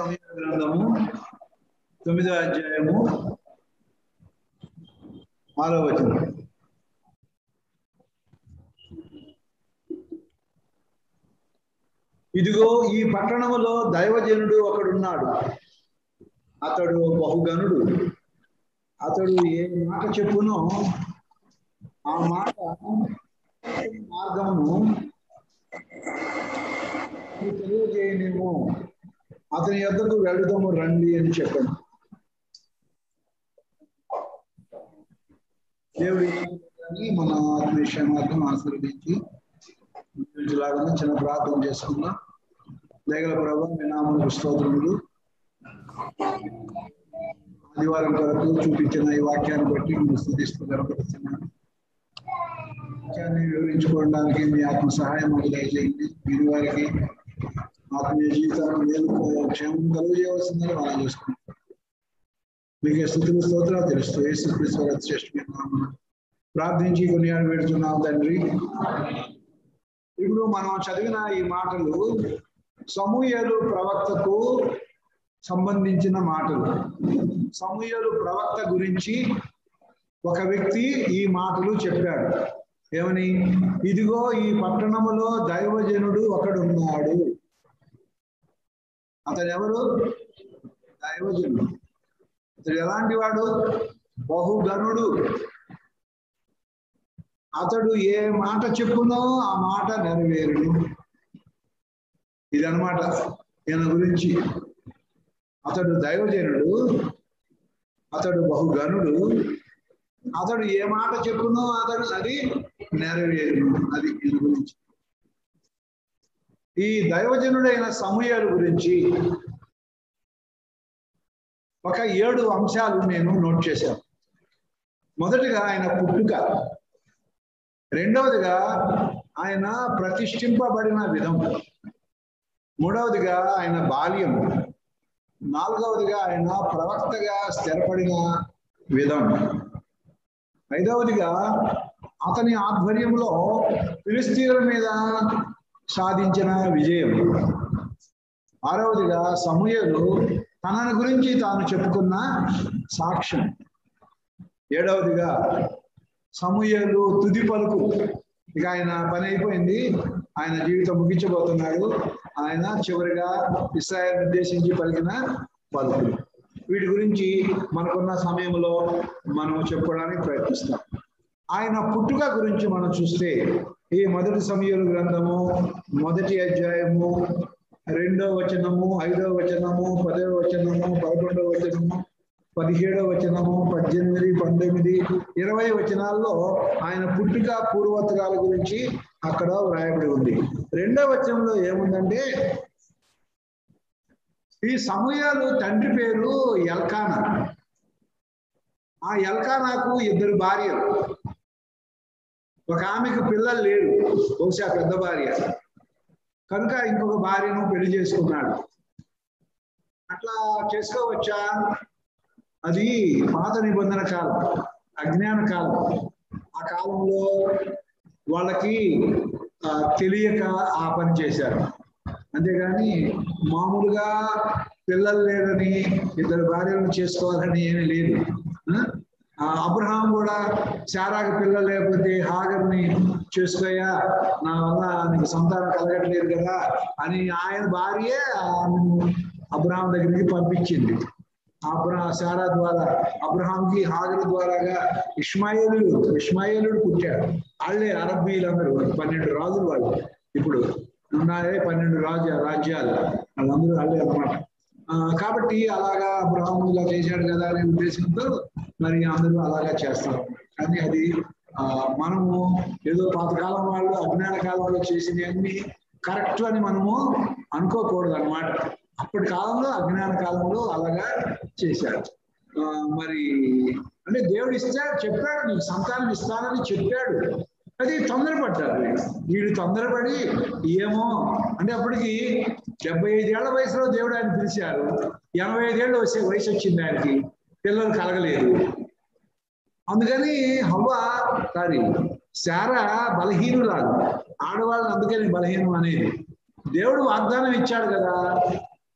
సమయ గ్రంథము తొమ్మిదో అధ్యాయము ఆరో వచనం ఇదిగో ఈ పట్టణములో దైవజనుడు ఒకడున్నాడు అతడు బహుగనుడు అతడు ఏ మాట చెప్పునో ఆ మాట మార్గమును నీకు తెలియజేయనేమో అతని యొద్దకు వెళుదాము రండి అని చెప్పాను దేవుడి మన ఆత్మీయమార్థం ఆశీర్వదించి లాగా చిన్న ప్రార్థన చేసుకుందాం దయగల ప్రభావ మీ నామకు స్తోత్రములు ఆదివారం కొరకు చూపించిన ఈ వాక్యాన్ని బట్టి మేము స్థుతిస్తూ గనపడుతున్నాను వాక్యాన్ని వివరించుకోవడానికి మీ ఆత్మ సహాయం మాకు దయచేయండి మీరు వారికి ఆత్మీయ జీవితాన్ని మేలు క్షేమం కలుగజేయవలసిందని మనం చేసుకుంటాం మీకు స్థుతులు స్తోత్రాలు తెలుస్తూ యేసు క్రీస్తు శ్రేష్ఠమైన నామమున ప్రార్థించి కొనియాడు పెడుతున్నాం తండ్రి ఇప్పుడు మనం చదివిన ఈ మాటలు సమూహలు ప్రవక్తకు సంబంధించిన మాటలు సమూహలు ప్రవక్త గురించి ఒక వ్యక్తి ఈ మాటలు చెప్పాడు ఏమని ఇదిగో ఈ పట్టణములో దైవజనుడు ఒకడున్నాడు అతడు ఎవరు దైవజనుడు అతడు ఎలాంటి వాడు బహుగనుడు అతడు ఏ మాట చెప్పునో ఆ మాట నెరవేరును ఇదనమాట ఈయన గురించి అతడు దైవజనుడు అతడు బహుగనుడు అతడు ఏ మాట చెప్పునో అతడు అది నెరవేరును అది ఈయన గురించి ఈ దైవజనుడైన సమూహాల గురించి ఒక ఏడు అంశాలు నేను నోట్ చేశాను మొదటిగా ఆయన పుట్టుక రెండవదిగా ఆయన ప్రతిష్ఠింపబడిన విధం మూడవదిగా ఆయన బాల్యం నాలుగవదిగా ఆయన ప్రవక్తగా స్థిరపడిన విధం ఐదవదిగా అతని ఆధ్వర్యంలో ఫిలిస్తీన్ల మీద సాధించిన విజయం ఆరవదిగా సమూహలు తనని గురించి తాను చెప్పుకున్న సాక్ష్యం ఏడవదిగా సమూహలు తుది పలుకు ఇక ఆయన పని అయిపోయింది ఆయన జీవితం ముగించబోతున్నాడు ఆయన చివరిగా ఇస్రాయల్ నిర్దేశించి పలికిన పలుకులు వీటి గురించి మనకున్న సమయంలో మనం చెప్పుకోవడానికి ప్రయత్నిస్తాం ఆయన పుట్టుక గురించి మనం చూస్తే ఈ మొదటి సమయాలు గ్రంథము మొదటి అధ్యాయము రెండో వచనము ఐదో వచనము పదో వచనము పదకొండవ వచనము పదిహేడవ వచనము పద్దెనిమిది పంతొమ్మిది ఇరవై వచనాల్లో ఆయన పుట్టిక పూర్వోత్తరాల గురించి అక్కడ వ్రాయబడి ఉంది రెండవ వచనంలో ఏముందంటే ఈ సమయాలు తండ్రి పేరు ఎల్కానా ఆ ఎల్కానాకు ఇద్దరు భార్యలు ఒక ఆమెకు పిల్లలు లేరు బహుశా పెద్ద భార్య కనుక ఇంకొక భార్యను పెళ్లి చేసుకున్నాడు అట్లా చేసుకోవచ్చా అది పాత నిబంధన కాలం అజ్ఞాన కాలం ఆ కాలంలో వాళ్ళకి తెలియక ఆ పని చేశారు అంతేగాని మామూలుగా పిల్లలు లేరని ఇద్దరు భార్యలను చేసుకోవాలని ఏమీ లేదు అబ్రహాం కూడా శారాకి పిల్లలు లేకపోతే హాగర్ని చేసుకోయా నా వల్ల నీకు సంతానం కలగట్లేదు కదా అని ఆయన భార్యే ఆమెను అబ్రహాం దగ్గరికి పంపించింది అబ్రహా శారా ద్వారా అబ్రహాంకి హాగర్ ద్వారాగా ఇష్మాయిలుడు ఇష్మాయిలుడు పుట్టాడు వాళ్ళే అరబ్బీలందరూ పన్నెండు రాజులు వాళ్ళు ఇప్పుడు ఉన్నాయే పన్నెండు రాజ రాజ్యాలు వాళ్ళందరూ వాళ్ళే అనమాట కాబట్టి అలాగా అబ్రహాం ఇలా చేశాడు కదా అనే ఉద్దేశంతో మరి అందరూ అలాగా చేస్తారు కానీ అది ఆ మనము ఏదో పాతకాలం వాళ్ళు అజ్ఞాన కాలంలో చేసినవన్నీ కరెక్ట్ అని మనము అనుకోకూడదు అనమాట అప్పటి కాలంలో అజ్ఞాన కాలంలో అలాగా చేశాడు మరి అంటే దేవుడు ఇస్తాడు చెప్పాడు నీకు సంతానం ఇస్తానని చెప్పాడు అది తొందరపడ్డారు వీడు తొందరపడి ఏమో అంటే అప్పటికి డెబ్బై ఐదేళ్ల వయసులో దేవుడు ఆయన పిలిచారు ఎనభై ఐదేళ్ళు వచ్చే వయసు వచ్చింది ఆయనకి పిల్లలు కలగలేదు అందుకని హవ్వ సారీ శారా బలహీనురాలు ఆడవాళ్ళని అందుకని బలహీనం అనేది దేవుడు వాగ్దానం ఇచ్చాడు కదా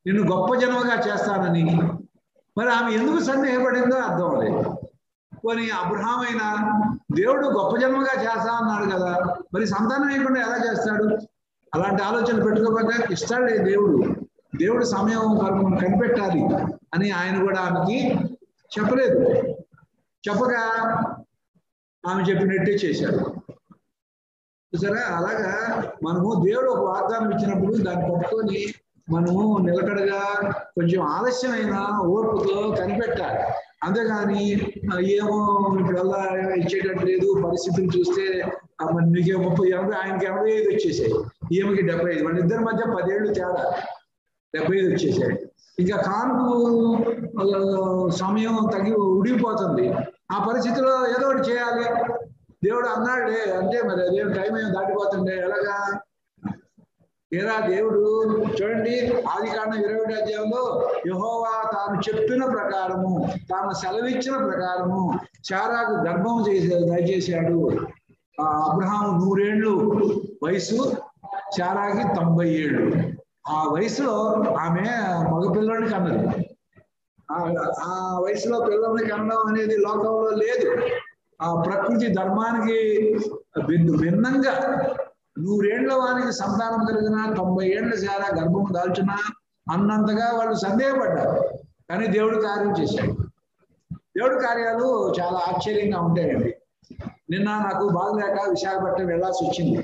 నిన్ను గొప్ప జనముగా చేస్తానని మరి ఆమె ఎందుకు సందేహపడిందో అర్థం లేదు పోనీ అబ్రహాం అయినా దేవుడు గొప్ప జన్మగా చేస్తా అన్నాడు కదా మరి సంతానం లేకుండా ఎలా చేస్తాడు అలాంటి ఆలోచన పెట్టుకోబోక ఇస్తాడే దేవుడు దేవుడు సమయం కను- కనిపెట్టాలి అని ఆయన కూడా ఆమెకి చెప్పలేదు చెప్పగా ఆమె చెప్పినట్టే చేశాడు చూసారా అలాగా మనము దేవుడు ఒక వాగ్దానం ఇచ్చినప్పుడు దాన్ని పట్టుకొని మనము నిలకడగా కొంచెం ఆలస్యమైన ఓర్పుతో కనిపెట్టాలి అంతేగాని ఆ, ఏమో ఇప్పుడల్లా ఇచ్చేటట్టు లేదు పరిస్థితులు చూస్తే ఆ, మరి నీకే ముప్పై ఎనభై ఆయనకి ఎనభై ఐదు వచ్చేసాయి ఈమెకి డెబ్బై ఐదు మన ఇద్దరి మధ్య పదేళ్ళు తేడా డెబ్బై ఐదు వచ్చేసాయి ఇంకా కానుకు ఆ, సమయం తగ్గి ఉడిగిపోతుంది ఆ పరిస్థితిలో ఏదో ఒకటి చేయాలి దేవుడు అన్నాడే అంటే మరి అదేం టైం ఏం దాటిపోతుండే ఎలాగా ఏరా దేవుడు చూడండి ఆది కాండం ఇరవై ఒకటి అధ్యాయంలో యహోవా తాను చెప్పిన ప్రకారము తాను సెలవిచ్చిన ప్రకారము చారాకు గర్భం చేసే దయచేశాడు ఆ అబ్రహాము నూరేళ్లు వయసు చారాకి తొంభై ఏళ్ళు ఆ వయసులో ఆమె మగపిల్లని కన్నది ఆ- ఆ వయసులో పిల్లల్ని కనడం అనేది లోకంలో లేదు ఆ ప్రకృతి ధర్మానికి భిన్న- భిన్నంగా నూరేళ్ల వానికి సంతానం కలిగిన తొంభై ఏళ్ల చాలా గర్భం దాల్చిన అన్నంతగా వాళ్ళు సందేహపడ్డారు కానీ దేవుడు కార్యం చేశాడు దేవుడి కార్యాలు చాలా ఆశ్చర్యంగా ఉంటాయండి నిన్న నాకు బాగలేక విశాఖపట్నం వెళ్ళాల్సి వచ్చింది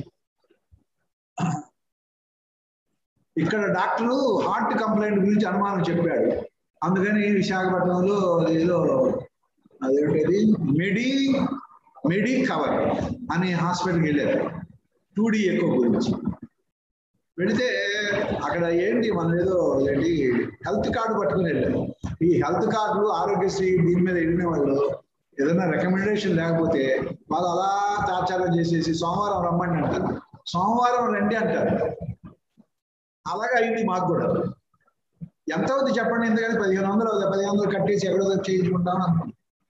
ఇక్కడ డాక్టరు హార్ట్ కంప్లైంట్ గురించి అనుమానం చెప్పాడు అందుకని విశాఖపట్నంలో ఏదో అదేంటది మెడి మెడి కవర్ అనే హాస్పిటల్కి వెళ్ళారు టూ డి ఎక్కువ గురించి వెళితే అక్కడ ఏంటి మనం ఏదో ఏంటి హెల్త్ కార్డు పట్టుకుని వెళ్ళారు ఈ హెల్త్ కార్డు ఆరోగ్యశ్రీ దీని మీద వెళ్ళిన వాళ్ళు ఏదైనా రికమెండేషన్ లేకపోతే వాళ్ళు అలా తాచారం చేసేసి సోమవారం రమ్మండి అంటారు సోమవారం రండి అంటారు అలాగే అయింది మాకు కూడా ఎంత అవుతుంది చెప్పండి ఎందుకంటే పదిహేను వందలు అవుతుంది పదిహేను వందలు కట్టేసి ఎక్కడో చేయించుకుంటాం అనుకున్నాం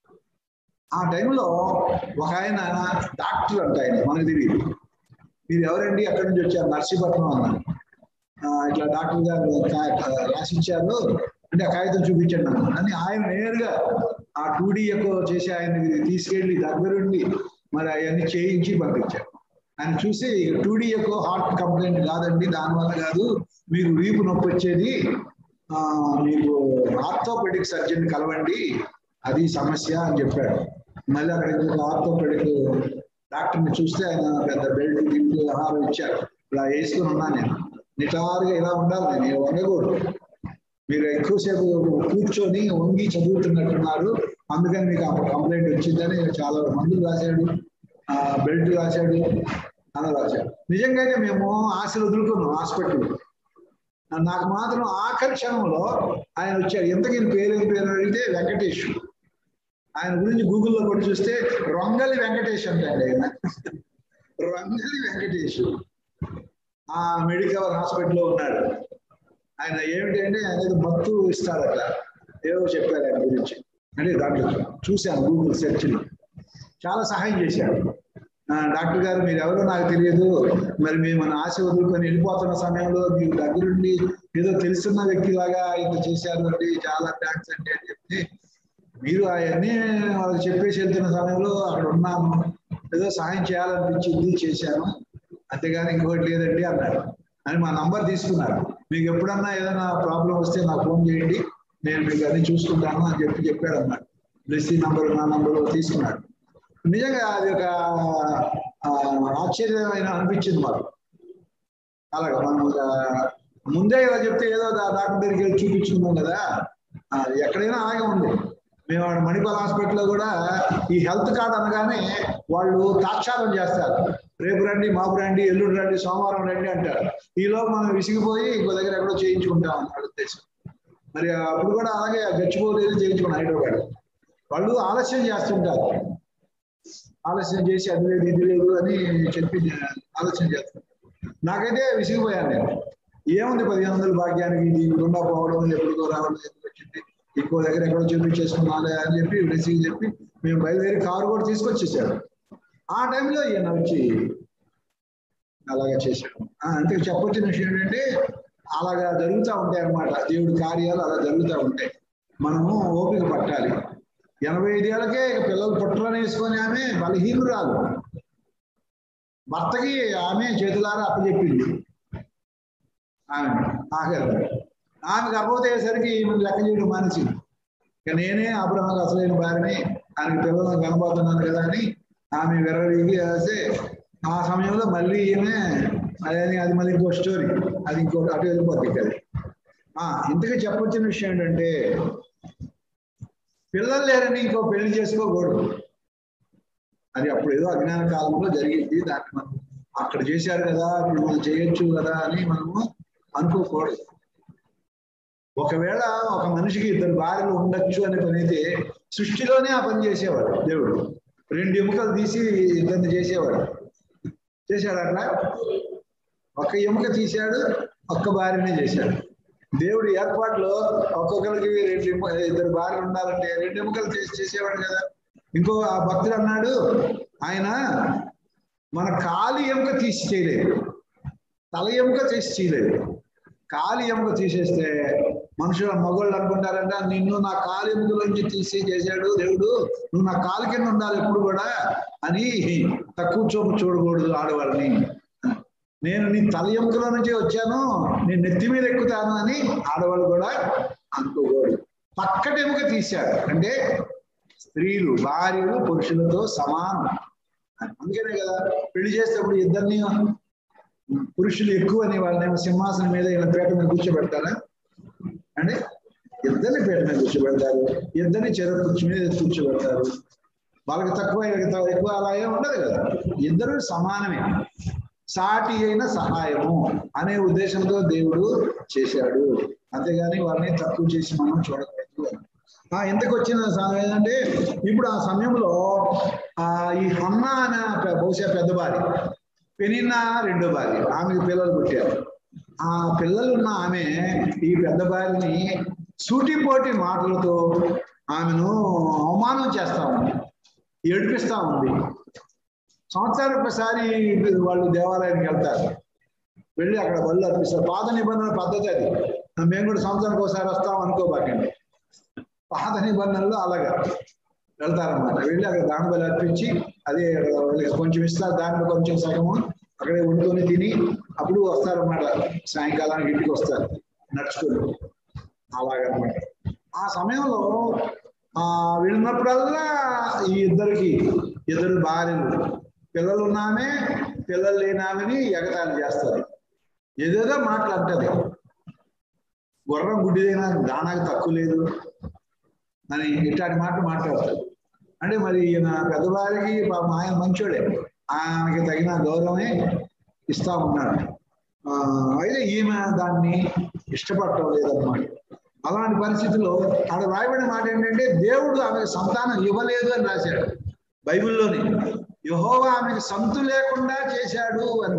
ఆ టైంలో ఒక ఆయన డాక్టర్ అంట ఆయన మనకు తెలియదు మీరు ఎవరండి ఎక్కడి నుంచి వచ్చారు నర్సీపట్నం అన్నారు "ఆ, ఇట్లా డాక్టర్ గారు కా- కా- రాసిచ్చారు అంటే ఆ కాగితం చూపించండి అన్నారు అని ఆయన నేరుగా ఆ టూ డి ఎక్కువ చేసి ఆయన తీసుకెళ్లి దగ్గరుండి మరి అవన్నీ చేయించి పంపించారు ఆయన చూసి టూ డి ఎక్కువ హార్ట్ కంప్లైంట్ కాదండి దానివల్ల కాదు మీకు వీపు నొప్పి వచ్చేది ఆ, మీకు ఆర్థోపెడిక్ సర్జన్ కలవండి అది సమస్య అని చెప్పాడు మళ్ళీ అక్కడ ఇంకొక ఆర్థోపెడిక్ డాక్టర్ని చూస్తే ఆయన పెద్ద బెల్ట్ గిల్ట్ ఆహారం ఇచ్చారు ఇలా వేసుకుని ఉన్నాను నేను నిటారుగా ఇలా ఉండాలి నేను ఇలా వంగకూడదు మీరు ఎక్కువసేపు కూర్చొని వంగి చదువుతున్నట్టున్నారు అందుకని మీకు ఆ కంప్లైంట్ వచ్చిందని చాలా మందులు రాశాడు ఆ బెల్ట్ రాశాడు అని రాశాడు నిజంగానే మేము ఆశలు వదులుకున్నాం హాస్పిటల్ నాకు మాత్రం ఆఖరి క్షణంలో ఆయన వచ్చాడు ఎంతకీ పేరు ఏం పేరు అడిగితే వెంకటేష్ ఆయన గురించి గూగుల్లో కొట్టి చూస్తే రొంగలి వెంకటేష్ అంటాడు ఆయన రొంగలి వెంకటేష్ ఆ మెడికల్ హాస్పిటల్లో ఉన్నాడు ఆయన ఏమిటి అంటే ఆయన ఏదో మత్తు ఇస్తాడట ఏదో చెప్పారు ఆయన గురించి అంటే దాంట్లో చూశాను గూగుల్ సెర్చ్లో చాలా సహాయం చేశాడు ఆ, డాక్టర్ గారు మీరు ఎవరో నాకు తెలియదు మరి మేము మన ఆశ వదులుకొని వెళ్ళిపోతున్న సమయంలో మీకు దగ్గరుండి ఏదో తెలుసున్న వ్యక్తిలాగా ఇంత చేశారు అండి చాలా థ్యాంక్స్ అండి అని చెప్తే మీరు అవన్నీ వాళ్ళకి చెప్పేసి వెళ్తున్న సమయంలో అక్కడ ఉన్నాను ఏదో సహాయం చేయాలనిపించింది చేశాను అంతేగాని ఇంకోటి లేదండి అన్నాడు అని మా నంబర్ తీసుకున్నారు మీకు ఎప్పుడన్నా ఏదైనా ప్రాబ్లం వస్తే నాకు ఫోన్ చేయండి నేను మీకు అన్ని చూసుకుంటాను అని చెప్పి చెప్పాడు అన్నాడు బ్లెస్సీ నంబర్ నా నంబర్ తీసుకున్నాడు నిజంగా అది ఒక ఆ, ఆశ్చర్యమైన అనిపించింది మాకు అలాగా మనం ఒక ముందే ఇలా చెప్తే ఏదో డా- డాక్టర్ దగ్గరికి వెళ్ళి చూపించుకున్నాం కదా ఆ, ఎక్కడైనా అలాగే ఉంది మేము ఆడ మణిపాల్ హాస్పిటల్లో కూడా ఈ హెల్త్ కార్డ్ అనగానే వాళ్ళు తాక్షారం చేస్తారు రేపు రండి మాపు రండి ఎల్లుండి రండి సోమవారం రండి అంటారు ఈలో మనం విసిగిపోయి ఇంకో దగ్గర ఎక్కడో చేయించుకుంటాం అన్నాడు ఉద్దేశం మరి అప్పుడు కూడా అలాగే గచ్చిపోలేదు చేయించుకున్నాం హైదరాబాద్ వాళ్ళు ఆలస్యం చేస్తుంటారు ఆలస్యం చేసి అది లేదు ఇది లేదు అని చెప్పి ఆలస్యం చేస్తారు నాకైతే విసిగిపోయాను నేను ఏముంది పదిహేను వందల భాగ్యానికి ఇది గుండా పోవడం ఎప్పుడుకో రావడం ఎందుకు వచ్చింది ఇంకో దగ్గర ఎక్కడో చూపించేసుకున్నాలే అని చెప్పి రిసీవ్ చెప్పి మేము బయలుదేరి కారు కూడా తీసుకొచ్చేసాడు ఆ టైంలో ఈయన వచ్చి అలాగా చేశాడు ఆ, అంటే చెప్పొచ్చిన విషయం ఏంటంటే అలాగా జరుగుతూ ఉంటాయి అన్నమాట దేవుడి కార్యాలు అలా జరుగుతూ ఉంటాయి మనము ఓపిక పట్టాలి ఎనభై ఐదేళ్ళకే ఇక పిల్లలు పుట్టలని వేసుకొని ఆమె బలహీనురాలు భర్తకి ఆమె చేతులారా అప్పచెప్పింది ఆమె ఆఖరి ఆమె గర్భవతి అయ్యేసరికి ఈమె లెక్క చేయడం మానేసింది ఇక నేనే అబ్రహం అసలైన భార్యని ఆయనకి పిల్లలను కనబోతున్నాను కదా అని ఆమె విరవడిగి వేస్తే ఆ సమయంలో మళ్ళీ ఈమె అదే అది మళ్ళీ ఇంకో స్టోరీ అది ఇంకో అటు వెళ్ళిపోతుంది అది ఆ ఇంతకీ చెప్పొచ్చిన విషయం ఏంటంటే పిల్లలు లేరని ఇంకో పెళ్లి చేసుకోకూడదు అది అప్పుడు ఏదో అజ్ఞాన కాలంలో జరిగింది దాన్ని మనం అక్కడ చేశారు కదా మిమ్మల్ని చేయొచ్చు కదా అని మనము అనుకోకూడదు ఒకవేళ ఒక మనిషికి ఇద్దరు భార్యలు ఉండొచ్చు అనే పని అయితే సృష్టిలోనే ఆ పని చేసేవాడు దేవుడు రెండు ఎముకలు తీసి ఇద్దరిని చేసేవాడు చేశాడు అట్లా ఒక్క ఎముక తీశాడు ఒక్క భార్యనే చేశాడు దేవుడి ఏర్పాట్లో ఒక్కొక్కరికి రెండు ఎము- ఇద్దరు భార్యలు ఉండాలంటే రెండు ఎముకలు చేసి చేసేవాడు కదా ఇంకో ఆ భక్తుడు అన్నాడు ఆయన మన కాలి ఎముక తీసి చేయలేదు తల ఎముక తీసి చేయలేదు కాలి ఎముక తీసేస్తే మనుషులు మగవాళ్ళు అనుకుంటారంట నిన్ను నా కాలి ఎముకలోంచి తీసి చేశాడు దేవుడు నువ్వు నా కాలు కింద ఉండాలి ఎప్పుడు కూడా అని తక్కువ చూపు చూడకూడదు ఆడవాళ్ళని నేను నీ తల ఎముకలో నుంచి వచ్చాను నీ నెత్తి మీద ఎక్కుతాను అని ఆడవాళ్ళు కూడా అనుకోకూడదు పక్కటి ఎముక తీశాడు అంటే స్త్రీలు భార్యలు పురుషులతో సమానం అందుకనే కదా పెళ్లి చేసేటప్పుడు ఇద్దరిని పురుషులు ఎక్కువ అని వాళ్ళని సింహాసనం మీద ఇలా పీట మీద కూర్చోబెడతారా అంటే ఇద్దరిని పీట మీద కూర్చోబెడతారు ఇద్దరిని చెరకు కుర్చీ మీద కూర్చోబెడతారు వాళ్ళకి తక్కువ వీళ్ళకి తక్కువ ఎక్కువ అలా ఏం ఉండదు కదా ఇద్దరు సమానమే సాటి అయిన సహాయము అనే ఉద్దేశంతో దేవుడు చేశాడు అంతేగాని వాళ్ళని తక్కువ చేసి మనం చూడకూడదు ఆ ఇంతకు వచ్చిన సమయం ఏంటంటే ఇప్పుడు ఆ సమయంలో ఆ ఈ హన్న అనే పె- బహుశా పెద్ద భార్య పెనిన్న రెండో భార్య ఆమెకి పిల్లలు పుట్టారు ఆ పిల్లలు ఉన్న ఆమె ఈ పెద్ద భార్యని సూటిపోటి మాటలతో ఆమెను అవమానం చేస్తా ఉంది ఏడిపిస్తా ఉంది సంవత్సరానికి ఒకసారి వాళ్ళు దేవాలయానికి వెళ్తారు వెళ్ళి అక్కడ బళ్ళు అర్పిస్తారు పాత నిబంధన పద్ధతి అది మేము కూడా సంవత్సరానికి ఒకసారి వస్తాం అనుకోబాకండి పాత నిబంధనలు అలాగా వెళ్తారన్నమాట వెళ్ళి అక్కడ దాని బలి అర్పించి అదే వాళ్ళకి కొంచెం ఇస్తారు దాంట్లో కొంచెం సగము అక్కడే వండుకొని తిని అప్పుడు వస్తారన్నమాట సాయంకాలానికి ఇంటికి వస్తారు నడుచుకొని అలాగనమాట ఆ సమయంలో ఆ వెళ్ళినప్పుడల్లా ఈ ఇద్దరికి ఇద్దరు భార్యలు పిల్లలు ఉన్నామే పిల్లలు లేనామని ఎగతాళి చేస్తుంది ఏదేదో మాట్లాడుతుంది గుర్రం గుడ్డిదైనా దానాకి తక్కువ లేదు అని ఇట్లాంటి మాట మాట్లాడతాడు అంటే మరి ఈయన పెద్దవారికి పాపం ఆయన మంచోడే ఆయనకి తగిన గౌరవమే ఇస్తా ఉన్నాడు ఆ, అయితే ఈమె దాన్ని ఇష్టపడటం లేదన్నమాట అలాంటి పరిస్థితుల్లో ఆడ రాయబడిన మాట ఏంటంటే దేవుడు ఆమెకు సంతానం ఇవ్వలేదు అని రాశాడు బైబిల్లోని యహోవా ఆమెకు సంతు లేకుండా చేశాడు అని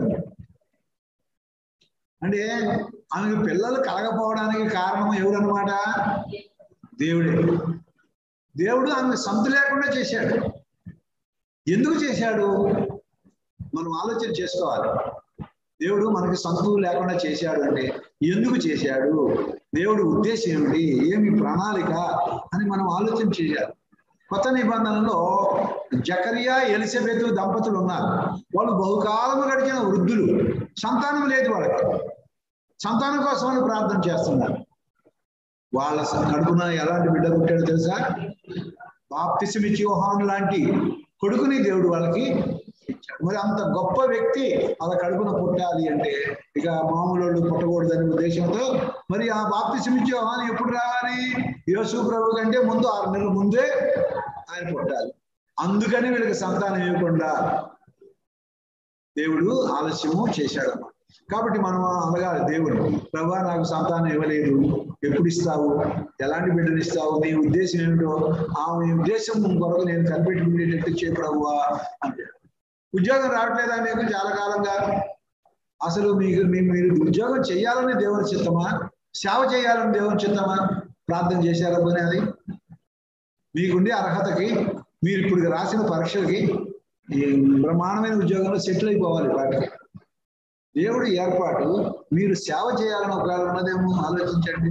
అంటే ఆమెకు పిల్లలు కలగపోవడానికి కారణం ఎవరన్నమాట దేవుడే దేవుడు ఆమెకు సంతు లేకుండా చేశాడు ఎందుకు చేశాడు మనం ఆలోచన చేసుకోవాలి దేవుడు మనకి సంతు లేకుండా చేశాడు అంటే ఎందుకు చేశాడు దేవుడు ఉద్దేశం ఏమిటి ఏమి ప్రణాళిక అని మనం ఆలోచన చేయాలి కొత్త నిబంధనలో జకరియా ఎలిజబెత్ దంపతులు ఉన్నారు వాళ్ళు బహుకాలము గడిచిన వృద్ధులు సంతానం లేదు వాళ్ళకి సంతానం కోసం వాళ్ళు ప్రార్థన చేస్తున్నారు వాళ్ళ కడుపున ఎలాంటి బిడ్డ పుట్టాడో తెలుసా బాప్తిసమిచ్చి యోహాను లాంటి కొడుకుని దేవుడు వాళ్ళకి ఇచ్చాడు మరి అంత గొప్ప వ్యక్తి అలా కడుపున పుట్టాలి అంటే ఇక మామూలు వాళ్ళు పుట్టకూడదనే ఉద్దేశంతో మరి ఆ బాప్తిసమిచ్చి యోహాను ఎప్పుడు రావాలి యేసు ప్రభు కంటే ముందు ఆరు నెలల ముందే ఆయన పుట్టాలి అందుకని వీళ్ళకి సంతానం ఇవ్వకుండా దేవుడు ఆలస్యము చేశాడన్నమాట కాబట్టి మనం అడగాలి దేవుడు ప్రభా నాకు సంతానం ఇవ్వలేదు ఎప్పుడు ఇస్తావు ఎలాంటి బిడ్డలు ఇస్తావు నీ ఉద్దేశం ఏమిటో ఆ నీ ఉద్దేశం కొరకు నేను కనిపెట్టుకునేటట్టు చే ప్రభువా అంటే ఉద్యోగం రావట్లేదా మీకు చాలా కాలంగా అసలు మీకు మీ- మీరు ఉద్యోగం చేయాలని దేవుని చిత్తమా సేవ చేయాలని దేవుని చిత్తమా ప్రార్థన చేశారా పోనీ అది మీకుండే అర్హతకి మీరు ఇప్పుడు రాసిన పరీక్షలకి ఈ బ్రహ్మాండమైన ఉద్యోగంలో సెటిల్ అయిపోవాలి వాటికి దేవుడి ఏర్పాటు మీరు సేవ చేయాలని ఒకవేళ ఉన్నదేమో ఆలోచించండి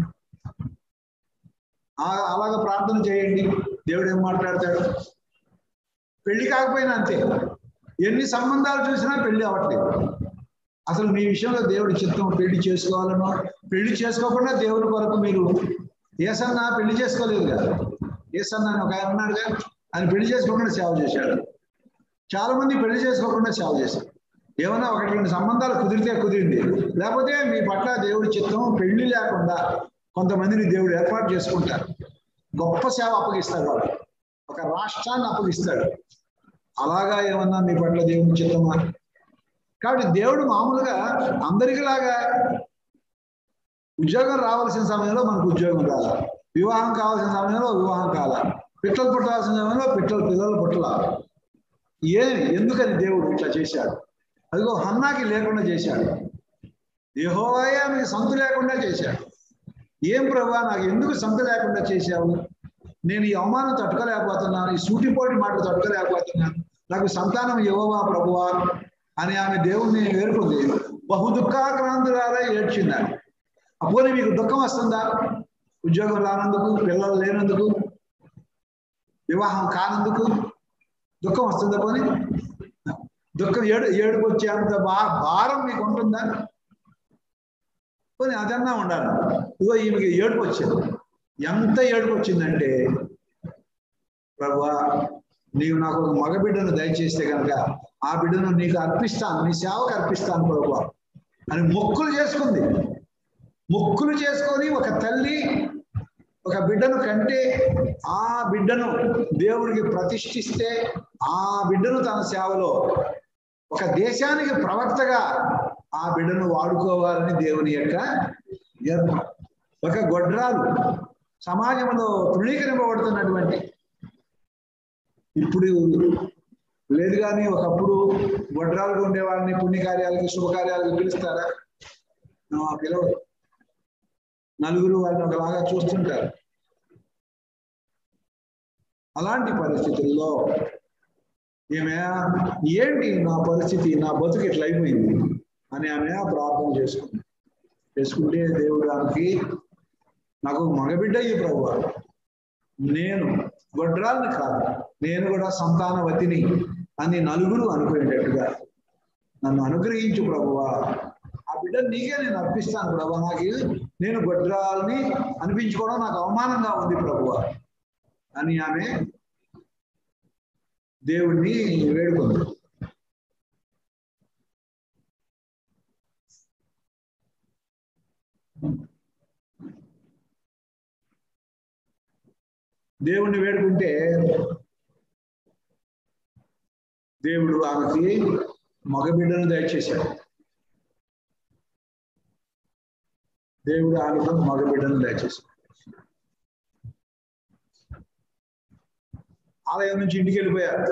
ఆ- అలాగ ప్రార్థన చేయండి దేవుడు ఏం మాట్లాడతాడు పెళ్లి కాకపోయినా అంతే ఎన్ని సంబంధాలు చూసినా పెళ్లి అవ్వట్లేదు అసలు మీ విషయంలో దేవుడి చిత్తం పెళ్లి చేసుకోవాలనో పెళ్లి చేసుకోకుండా దేవుడి కొరకు మీరు ఏసన్నా పెళ్లి చేసుకోలేదు కదా ఏసన్నా అని ఒక ఆయన ఉన్నాడుగా ఆయన పెళ్లి చేసుకోకుండా సేవ చేశాడు చాలా మంది పెళ్లి చేసుకోకుండా సేవ చేశారు ఏమన్నా ఒకటి రెండు సంబంధాలు కుదిరితే కుదిరింది లేకపోతే మీ పట్ల దేవుడి చిత్తం పెళ్లి లేకుండా కొంతమందిని దేవుడు ఏర్పాటు చేసుకుంటారు గొప్ప సేవ అప్పగిస్తాడు వాడు ఒక రాష్ట్రాన్ని అప్పగిస్తాడు అలాగా ఏమన్నా మీ పట్ల దేవుడి చిత్తమా కాబట్టి దేవుడు మామూలుగా అందరికిలాగా ఉద్యోగం రావాల్సిన సమయంలో మనకు ఉద్యోగం రాల వివాహం కావాల్సిన సమయంలో వివాహం కాల పిట్టలు పుట్టాల్సిన సమయంలో పిట్టలు పిల్లలు పుట్టల ఏమి ఎందుకని దేవుడు ఇట్లా చేశాడు అదిగో హన్నాకి లేకుండా చేశాడు యెహోవాయే ఆమెకి సంతు లేకుండా చేశాడు ఏం ప్రభా నాకు ఎందుకు సంతు లేకుండా చేశావు నేను ఈ అవమానం తట్టుకోలేకపోతున్నాను ఈ సూటిపోటి మాట తట్టుకోలేకపోతున్నాను నాకు సంతానం ఇవ్వవా ప్రభువా అని ఆమె దేవుణ్ణి వేరుకుంది బహు దుఃఖాక్రాంతురాలై ఏడ్చింది ఆమె. అప్పుడు మీకు దుఃఖం వస్తుందా ఉద్యోగం రానందుకు పిల్లలు లేనందుకు వివాహం కానందుకు దుఃఖం వస్తుందా పోనీ దుఃఖం ఏడు ఏడుపు వచ్చేంత బా భారం మీకు ఉంటుందా పోనీ అదన్నా ఉండాలి ఇగో ఈమెకి ఏడుపు వచ్చింది ఎంత ఏడుపు వచ్చిందంటే ప్రభా నీవు నాకు ఒక మగ బిడ్డను దయచేస్తే కనుక ఆ బిడ్డను నీకు అర్పిస్తాను నీ సేవకు అర్పిస్తాను ప్రభా అని మొక్కులు చేసుకుంది మొక్కులు చేసుకొని ఒక తల్లి ఒక బిడ్డను కంటే ఆ బిడ్డను దేవుడికి ప్రతిష్ఠిస్తే ఆ బిడ్డను తన సేవలో ఒక దేశానికి ప్రవక్తగా ఆ బిడ్డను వాడుకోవాలని దేవుని యొక్క ఏర్పాటు ఒక గొడ్రాలు సమాజంలో తృణీకరింపబడుతున్నటువంటి ఇప్పుడు లేదు కానీ ఒకప్పుడు గొడ్రాలుగా ఉండే వాళ్ళని పుణ్యకార్యాలకి శుభకార్యాలకి పిలుస్తారా ఆ, పిలవరు నలుగురు వాళ్ళని ఒకలాగా చూస్తుంటారు అలాంటి పరిస్థితుల్లో ఈమె ఏంటి నా పరిస్థితి నా బతుకు ఇట్లా అయిపోయింది అని ఆమె ప్రార్థన చేసుకుంది చేసుకుంటే దేవుడు ఆమెకి నాకు మగబిడ్డ ఈ ప్రభు నేను గొడ్రాల్ని కాదు నేను కూడా సంతానవతిని అని నలుగురు అనుకునేటట్టుగా నన్ను అనుగ్రహించు ప్రభువా ఆ బిడ్డ నీకే నేను అర్పిస్తాను ప్రభు నాకు నేను గొడ్రాల్ని అనిపించుకోవడం నాకు అవమానంగా ఉంది ప్రభువా అని ఆమె దేవుణ్ణి వేడుకుంది దేవుణ్ణి వేడుకుంటే దేవుడు ఆమెకి మగబిడ్డను దయచేశాడు దేవుడు ఆమెకు మగబిడ్డను దయచేశాడు ఆలయం నుంచి ఇంటికి వెళ్ళిపోయారు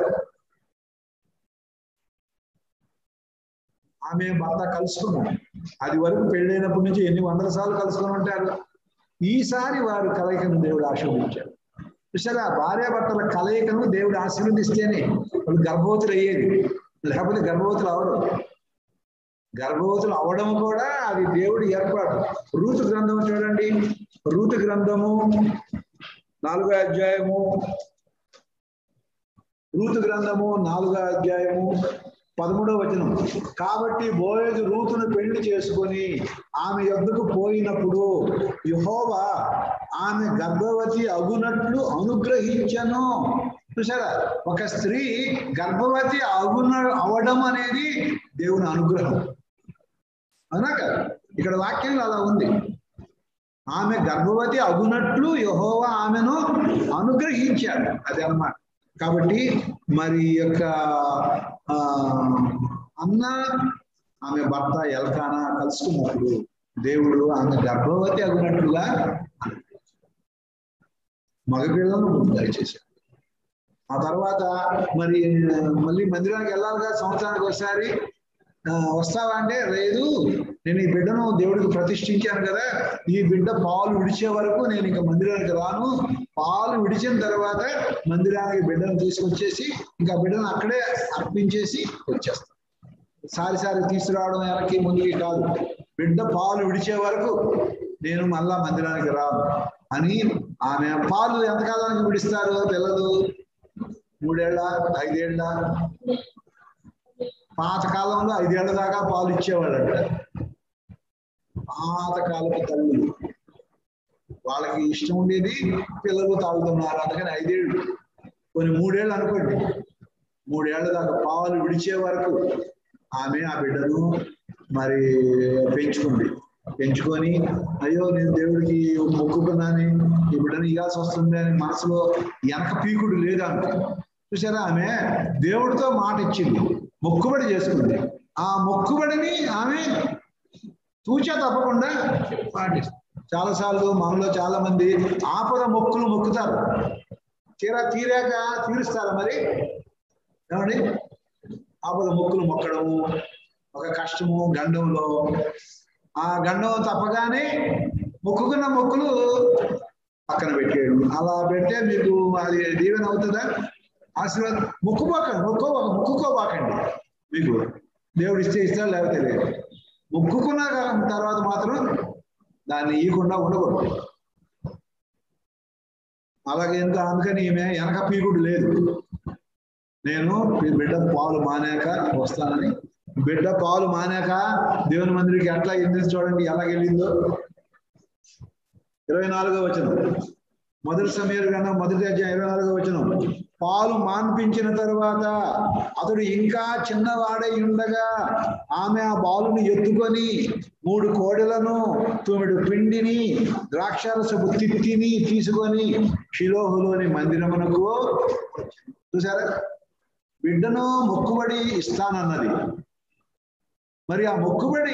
ఆమె భర్త కలుసుకున్నాడు అది వరకు పెళ్ళైనప్పటి నుంచి ఎన్ని వందల సార్లు కలుసుకుని ఉంటారు ఈసారి వారు కలయికను దేవుడు ఆశీర్వదించాడు చూసారా భార్యాభర్తల కలయికను దేవుడు ఆశీర్వదిస్తేనే వాళ్ళు గర్భవతులు అయ్యేది లేకపోతే గర్భవతులు అవరు గర్భవతులు అవడం కూడా అది దేవుడి ఏర్పాటు రూతు గ్రంథం చూడండి రూతు గ్రంథము నాలుగో అధ్యాయము రూతు గ్రంథము నాలుగో అధ్యాయము పదమూడవ వచనం కాబట్టి బోయజు రూతును పెళ్లి చేసుకొని ఆమె యొద్దకు పోయినప్పుడు యహోవా ఆమె గర్భవతి అగునట్లు అనుగ్రహించను చూసారా ఒక స్త్రీ గర్భవతి అగున అవడం అనేది దేవుని అనుగ్రహం అవునా కదా ఇక్కడ వాక్యంలో అలా ఉంది ఆమె గర్భవతి అగునట్లు యహోవా ఆమెను అనుగ్రహించాడు అది అన్నమాట కాబట్టి మరి ఈ యొక్క ఆ అన్న ఆమె భర్త ఎల్కానా కలుసుకున్నప్పుడు దేవుడు ఆమె గర్భవతి అగునట్లుగా మగపిల్లలను దయచేశాడు ఆ తర్వాత మరి మళ్ళీ మందిరానికి వెళ్ళాలిగా సంవత్సరానికి ఒకసారి ఆ, వస్తావా అంటే లేదు నేను ఈ బిడ్డను దేవుడికి ప్రతిష్ఠించాను కదా ఈ బిడ్డ పాలు విడిచే వరకు నేను ఇంకా మందిరానికి రాను పాలు విడిచిన తర్వాత మందిరానికి బిడ్డను తీసుకొచ్చేసి ఇంకా బిడ్డను అక్కడే అర్పించేసి వచ్చేస్తాను సారి సారి తీసుకురావడం వెనక్కి ముందుకి కాదు బిడ్డ పాలు విడిచే వరకు నేను మళ్ళా మందిరానికి రాను అని ఆమె పాలు ఎంతకాలానికి విడిస్తారు పిల్లలు మూడేళ్ళ ఐదేళ్ళ పాతకాలంలో ఐదేళ్ల దాకా పాలు ఇచ్చేవాళ్ళంట పాతకాలపు తల్లులు వాళ్ళకి ఇష్టం ఉండేది పిల్లలు తాగుతున్నారు అందుకని ఐదేళ్ళు కొన్ని మూడేళ్ళు అనుకోండి మూడేళ్ల దాకా పాలు విడిచే వరకు ఆమె ఆ బిడ్డను మరి పెంచుకుంది పెంచుకొని అయ్యో నేను దేవుడికి మొక్కుకున్నాను ఈ బిడ్డను ఇవ్వాల్సి వస్తుంది అని మనసులో వెనక పీకుడు లేదు ఆమె చూసారా ఆమె దేవుడితో మాట ఇచ్చింది మొక్కుబడి చేసుకుంది ఆ మొక్కుబడిని ఆమె తూచా తప్పకుండా పాటిస్తుంది చాలాసార్లు మనలో చాలా మంది ఆపద మొక్కులు మొక్కుతారు తీరా తీరాక తీరుస్తారా మరి ఏమండి ఆపద మొక్కులు మొక్కడము ఒక కష్టము గండంలో ఆ గండం తప్పగానే మొక్కుకున్న మొక్కులు పక్కన పెట్టేయడం అలా పెడితే మీకు అది దీవెన అవుతుందా ఆశీర్వాదం మొక్కుపోకండి మొక్కో మొక్కుకోబాకండి మీకు దేవుడు ఇస్తే ఇస్తాడు లేకపోతే లేదు మొక్కుకున్న తర్వాత మాత్రం దాన్ని ఇవ్వకుండా ఉండకూడదు అలాగే ఇంకా అందుకని ఈమె వెనక పీకుడు లేదు నేను ఈ బిడ్డ పాలు మానాక వస్తానని బిడ్డ పాలు మానాక దేవుని మందిరికి ఎట్లా వెళ్ళింది చూడండి ఎలా వెళ్ళిందో ఇరవై నాలుగో వచనం మొదటి సమయాలు కన్నా మొదటి అధ్యాయం ఇరవై నాలుగో వచనం పాలు మాన్పించిన తరువాత అతడు ఇంకా చిన్నవాడై ఉండగా ఆమె ఆ బాలుని ఎత్తుకొని మూడు కోడెలను తొమ్మిది పిండిని ద్రాక్షారసపు తిత్తిని తీసుకొని షిలోహులోని మందిరమునకు చూసారా బిడ్డను మొక్కుబడి ఇస్తానన్నది మరి ఆ మొక్కుబడి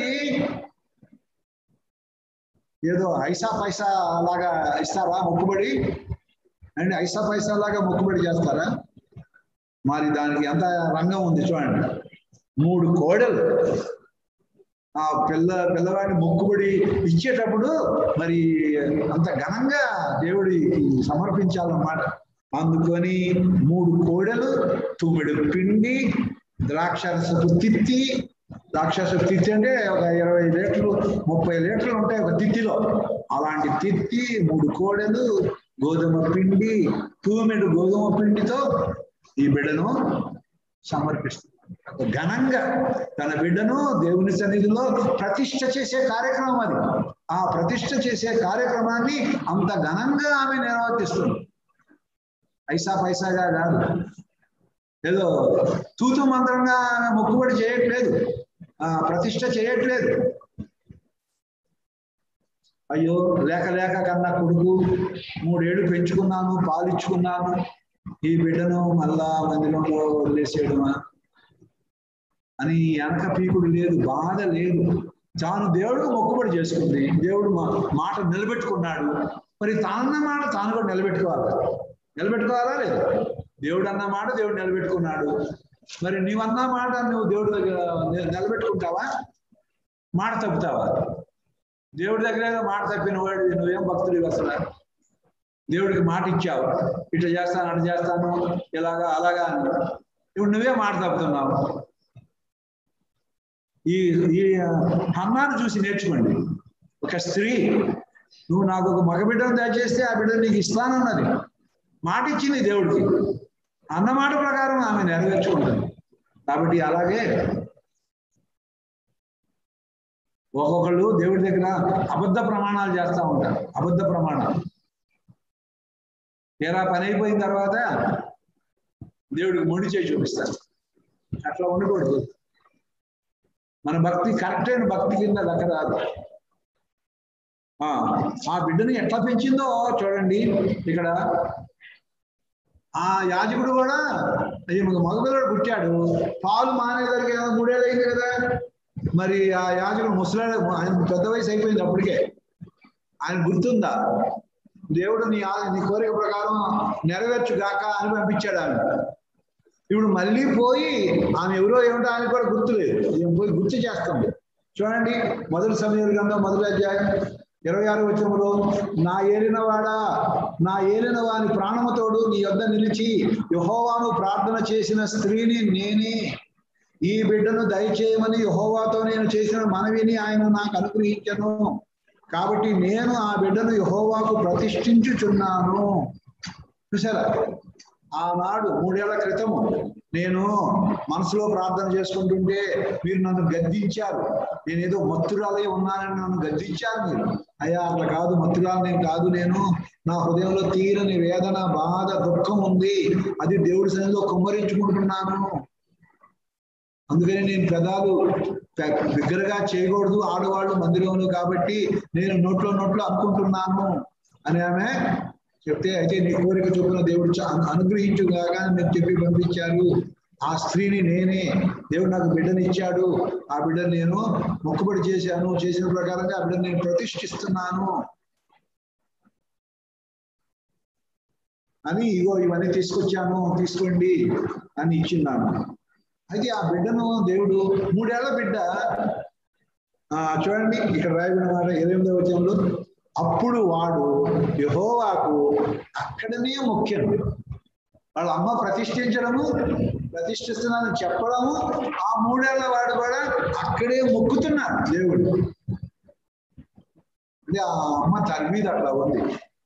ఏదో ఐసా పైసా లాగా ఇస్తారా మొక్కుబడి అండ్ ఐసా పైసా లాగా మొక్కుబడి చేస్తారా మరి దానికి ఎంత రంగం ఉంది చూడండి మూడు కోడలు ఆ పిల్ల పిల్లవాడిని మొక్కుబడి ఇచ్చేటప్పుడు మరి అంత ఘనంగా దేవుడికి సమర్పించాలన్నమాట అందుకొని మూడు కోడలు తుమ్మిడి పిండి ద్రాక్షరసపు తిత్తి ద్రాక్షరసపు తిత్తి అంటే ఒక ఇరవై లీటర్లు ముప్పై లీటర్లు ఉంటాయి ఒక తిత్తిలో అలాంటి తిత్తి మూడు కోడలు గోధుమ పిండి తూమెడు గోధుమ పిండితో ఈ బిడ్డను సమర్పిస్తుంది ఘనంగా తన బిడ్డను దేవుని సన్నిధిలో ప్రతిష్ట చేసే కార్యక్రమం అది ఆ ప్రతిష్ట చేసే కార్యక్రమాన్ని అంత ఘనంగా ఆమె నిర్వర్తిస్తుంది పైసా పైసాగా కాదు ఏదో తూతు మంత్రంగా ఆమె మొక్కుబడి చేయట్లేదు ఆ ప్రతిష్ట చేయట్లేదు అయ్యో లేక లేక కన్నా కొడుకు మూడేళ్లు పెంచుకున్నాను పాలిచ్చుకున్నాను ఈ బిడ్డను మళ్ళా మందిరంలో వదిలేసేయడమా అని వెనక పీకుడు లేదు బాధ లేదు తాను దేవుడు మొక్కుబడి చేసుకుంది దేవుడు మాట నిలబెట్టుకున్నాడు మరి తానన్న మాట తాను కూడా నిలబెట్టుకోవాలి నిలబెట్టుకోవాలా లేదు దేవుడు అన్న మాట దేవుడు నిలబెట్టుకున్నాడు మరి నీవన్న మాట నువ్వు దేవుడి దగ్గర నిలబెట్టుకుంటావా మాట తప్పుతావా దేవుడి దగ్గర మాట తప్పిన వాడు నువ్వేం భక్తుడివి అసలు దేవుడికి మాట ఇచ్చావు ఇట్లా చేస్తాను అట్లా చేస్తాను ఇలాగా అలాగా అని ఇప్పుడు నువ్వే మాట తప్పుతున్నావు ఈ ఈ హన్నాను చూసి నేర్చుకోండి ఒక స్త్రీ నువ్వు నాకు ఒక మగ బిడ్డను దయచేస్తే ఆ బిడ్డ నీకు ఇస్తానన్నది మాట ఇచ్చింది దేవుడికి అన్న మాట ప్రకారం ఆమె నెరవేర్చుకుంటుంది కాబట్టి అలాగే ఒక్కొక్కళ్ళు దేవుడి దగ్గర అబద్ధ ప్రమాణాలు చేస్తూ ఉంటారు అబద్ధ ప్రమాణాలు తీరా పని అయిపోయిన తర్వాత దేవుడికి మొండి చేయి చూపిస్తారు అట్లా ఉండకూడదు మన భక్తి కరెక్ట్ అయిన భక్తి కింద లెక్క రాదు ఆ బిడ్డను ఎట్లా పెంచిందో చూడండి ఇక్కడ ఆ యాజకుడు కూడా మగపిల్లడు పుట్టాడు పాలు మానేదానికి మూడేళ్ళు అయింది కదా మరి ఆ యాజకుడు ముసలాడు ఆయన పెద్ద వయసు అయిపోయింది అప్పటికే ఆయన గుర్తుందా దేవుడు నీ నీ కోరిక ప్రకారం నెరవేర్చు గాక అని పంపించాడు ఆమె ఇప్పుడు మళ్ళీ పోయి ఆమె ఎవరో ఏమిటో ఆమె కూడా గుర్తులేదు ఏం పోయి గుర్తు చేస్తుంది చూడండి మొదటి సమయం గ్రంథం మొదటి అధ్యాయం ఇరవై ఆరు వచ్చంలో నా ఏలిన వాడా నా ఏలిన వాని ప్రాణముతోడు నీ యొద్ద నిలిచి యహోవాను ప్రార్థన చేసిన స్త్రీని నేనే ఈ బిడ్డను దయచేయమని యహోవాతో నేను చేసిన మనవిని ఆయన నాకు అనుగ్రహించను కాబట్టి నేను ఆ బిడ్డను యహోవాకు ప్రతిష్ఠించుచున్నాను చూసారా ఆనాడు మూడేళ్ల క్రితము నేను మనసులో ప్రార్థన చేసుకుంటుంటే మీరు నన్ను గద్దించారు నేను ఏదో మత్తురాలై ఉన్నానని నన్ను గద్దించారు మీరు అయ్యా అట్లా కాదు మత్తురాలు నేను కాదు నేను నా హృదయంలో తీరని వేదన బాధ దుఃఖం ఉంది అది దేవుడి సన్నిధిలో కుమ్మరించుకుంటున్నాను అందుకని నేను పెదాలు పె- బిగ్గరగా చేయకూడదు ఆడవాళ్ళు మందిరంలో కాబట్టి నేను నోట్లో నోట్లో అనుకుంటున్నాను అని ఆమె చెప్తే అయితే నీ కోరిక చొప్పున దేవుడు చ- అను- అనుగ్రహించుగాక అని మీరు చెప్పి పంపించారు ఆ స్త్రీని నేనే దేవుడు నాకు బిడ్డనిచ్చాడు ఆ బిడ్డను నేను మొక్కుబడి చేశాను చేసిన ప్రకారంగా ఆ బిడ్డను నేను ప్రతిష్ఠిస్తున్నాను అని ఇగో ఇవన్నీ తీసుకొచ్చాను తీసుకోండి అని ఇచ్చిన్నాను అయితే ఆ బిడ్డను దేవుడు మూడేళ్ల బిడ్డ ఆ చూడండి ఇక్కడ రాయబడిన మాట ఎనిమిదో వచనంలో అప్పుడు వాడు యహోవాకు అక్కడనే ముఖ్యం వాళ్ళ అమ్మ ప్రతిష్ఠించడము ప్రతిష్ఠిస్తున్నానని చెప్పడము ఆ మూడేళ్ల వాడు కూడా అక్కడే మొక్కుతున్నాడు దేవుడు అంటే ఆ అమ్మ తల్లి అట్లా ఉంది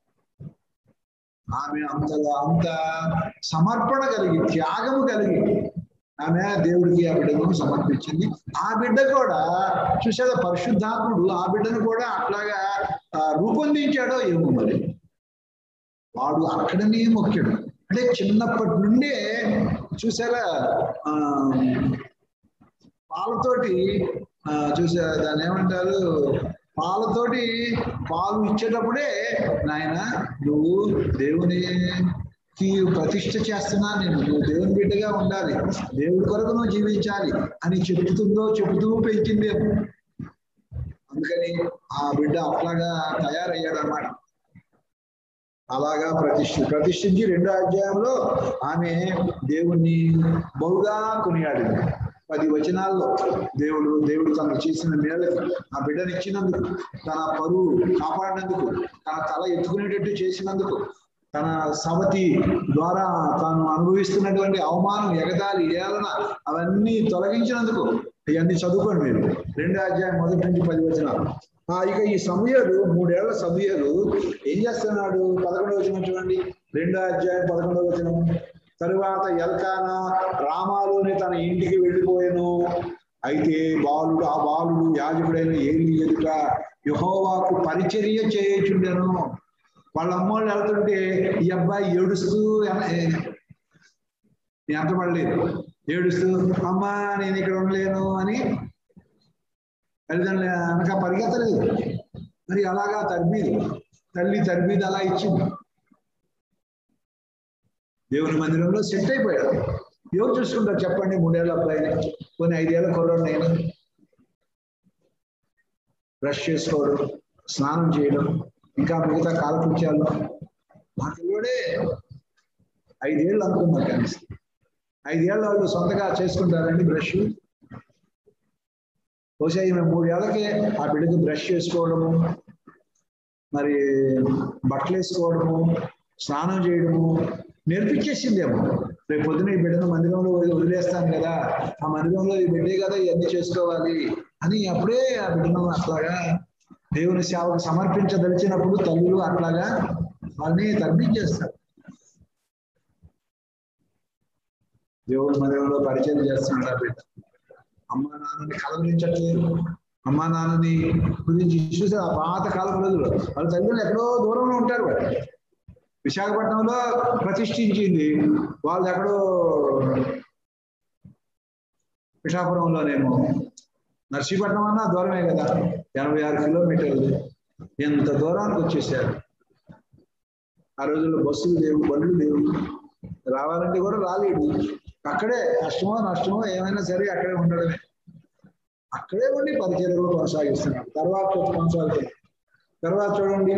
ఆమె అంతగా అంత సమర్పణ కలిగి త్యాగము కలిగి ఆమె దేవుడికి ఆ బిడ్డను సమర్పించింది ఆ బిడ్డ కూడా చూసారా పరిశుద్ధాత్ముడు ఆ బిడ్డను కూడా అట్లాగా ఆ, రూపొందించాడో ఏమో మరి వాడు అక్కడనే మొక్కాడు అంటే చిన్నప్పటి నుండే చూసారా ఆ పాలతోటి ఆ, చూసారా దాన్ని ఏమంటారు పాలతోటి పాలు ఇచ్చేటప్పుడే నాయన నువ్వు దేవునికి ప్రతిష్ఠ చేస్తున్నా నేను నువ్వు దేవుని బిడ్డగా ఉండాలి దేవుడి కొరకు నువ్వు జీవించాలి అని చెప్తుందో చెబుతూ పెంచిందేమో అందుకని ఆ బిడ్డ అట్లాగా తయారయ్యాడు అన్నమాట అలాగా ప్రతిష్ఠ ప్రతిష్ఠించి రెండో అధ్యాయంలో ఆమె దేవుణ్ణి బహుగా కొనియాడింది పది వచనాల్లో దేవుడు దేవుడు తనకు చేసిన మేళకి ఆ బిడ్డను ఇచ్చినందుకు తన పరువు కాపాడినందుకు తన తల ఎత్తుకునేటట్టు చేసినందుకు తన సవతి ద్వారా తాను అనుభవిస్తున్నటువంటి అవమానం ఎగతాళి ఏలన అవన్నీ తొలగించినందుకు ఇవన్నీ చదువుకోండి మీరు రెండో అధ్యాయం మొదటి నుంచి పది వచనాలు ఆ ఇక ఈ సమయాలు మూడేళ్ల సమయాలు ఏం చేస్తున్నాడు పదకొండవ వచనం చూడండి రెండో అధ్యాయం పదకొండవ వచనం తరువాత ఎల్కానా రామాలోని తన ఇంటికి వెళ్ళిపోయాను అయితే బాలుడు ఆ బాలుడు యాజకుడైన ఏలి ఎదుట యహోవాకు పరిచర్య చేయుచుండెను వాళ్ళ అమ్మోళ్ళు వెళ్తుంటే ఈ అబ్బాయి ఏడుస్తూ ఎంత పడలేదు ఏడుస్తూ అమ్మా నేను ఇక్కడ ఉండలేను అని తల్లిదండ్రులు వెనక పరిగెత్తలేదు మరి అలాగా తర్బీదు తల్లి తర్బీదు అలా ఇచ్చింది దేవుని మందిరంలో సెట్ అయిపోయాడు ఎవరు చూసుకుంటారు చెప్పండి మూడేళ్ళ అబ్బాయిని కొన్ని ఐదేళ్ల కుర్రోడు నేను బ్రష్ చేసుకోవడం స్నానం చేయడం ఇంకా మిగతా కాలకృత్యాలు మా పిల్లోడే ఐదేళ్ళు అనుకున్నారు కనీసం ఐదేళ్ళ వాళ్ళు సొంతగా చేసుకుంటారండి బ్రష్ బహుశా ఈమె మూడేళ్లకే ఆ బిడ్డకు బ్రష్ చేసుకోవడము మరి బట్టలు వేసుకోవడము స్నానం చేయడము నేర్పించేసిందేమో రేపు పొద్దున ఈ బిడ్డను మందిరంలో వదిలి- వదిలేస్తాను కదా ఆ మందిరంలో ఈ బిడ్డే కదా ఇవన్నీ చేసుకోవాలి అని అప్పుడే ఆ బిడ్డను అట్లాగా దేవుని సేవకు సమర్పించదలిచినప్పుడు తల్లులు అట్లాగా వాళ్ళని తర్పించేస్తారు దేవుని మందిరంలో పరిచయం చేస్తున్నాడు ఆ బిడ్డ అమ్మా నాన్నని కలవరించట్లేదు అమ్మా నాన్నని గురించి చూసి ఆ పాత కాలం రోజులు వాళ్ళ తల్లిదండ్రులు ఎక్కడో దూరంలో ఉంటారు వాళ్ళు విశాఖపట్నంలో ప్రతిష్ఠించింది వాళ్ళు ఎక్కడో పిఠాపురంలోనేమో నర్సీపట్నం అన్నా దూరమే కదా ఎనభై ఆరు కిలోమీటర్లు ఎంత దూరానికి వచ్చేసారు ఆ రోజుల్లో బస్సులు లేవు బండ్లు లేవు రావాలంటే కూడా రాలేడు అక్కడే కష్టమో నష్టమో ఏమైనా సరే అక్కడే ఉండడమే అక్కడే ఉండి పరిచర్యలు కొనసాగిస్తున్నాడు తర్వాత కొనసాగుతున్నాడు తర్వాత చూడండి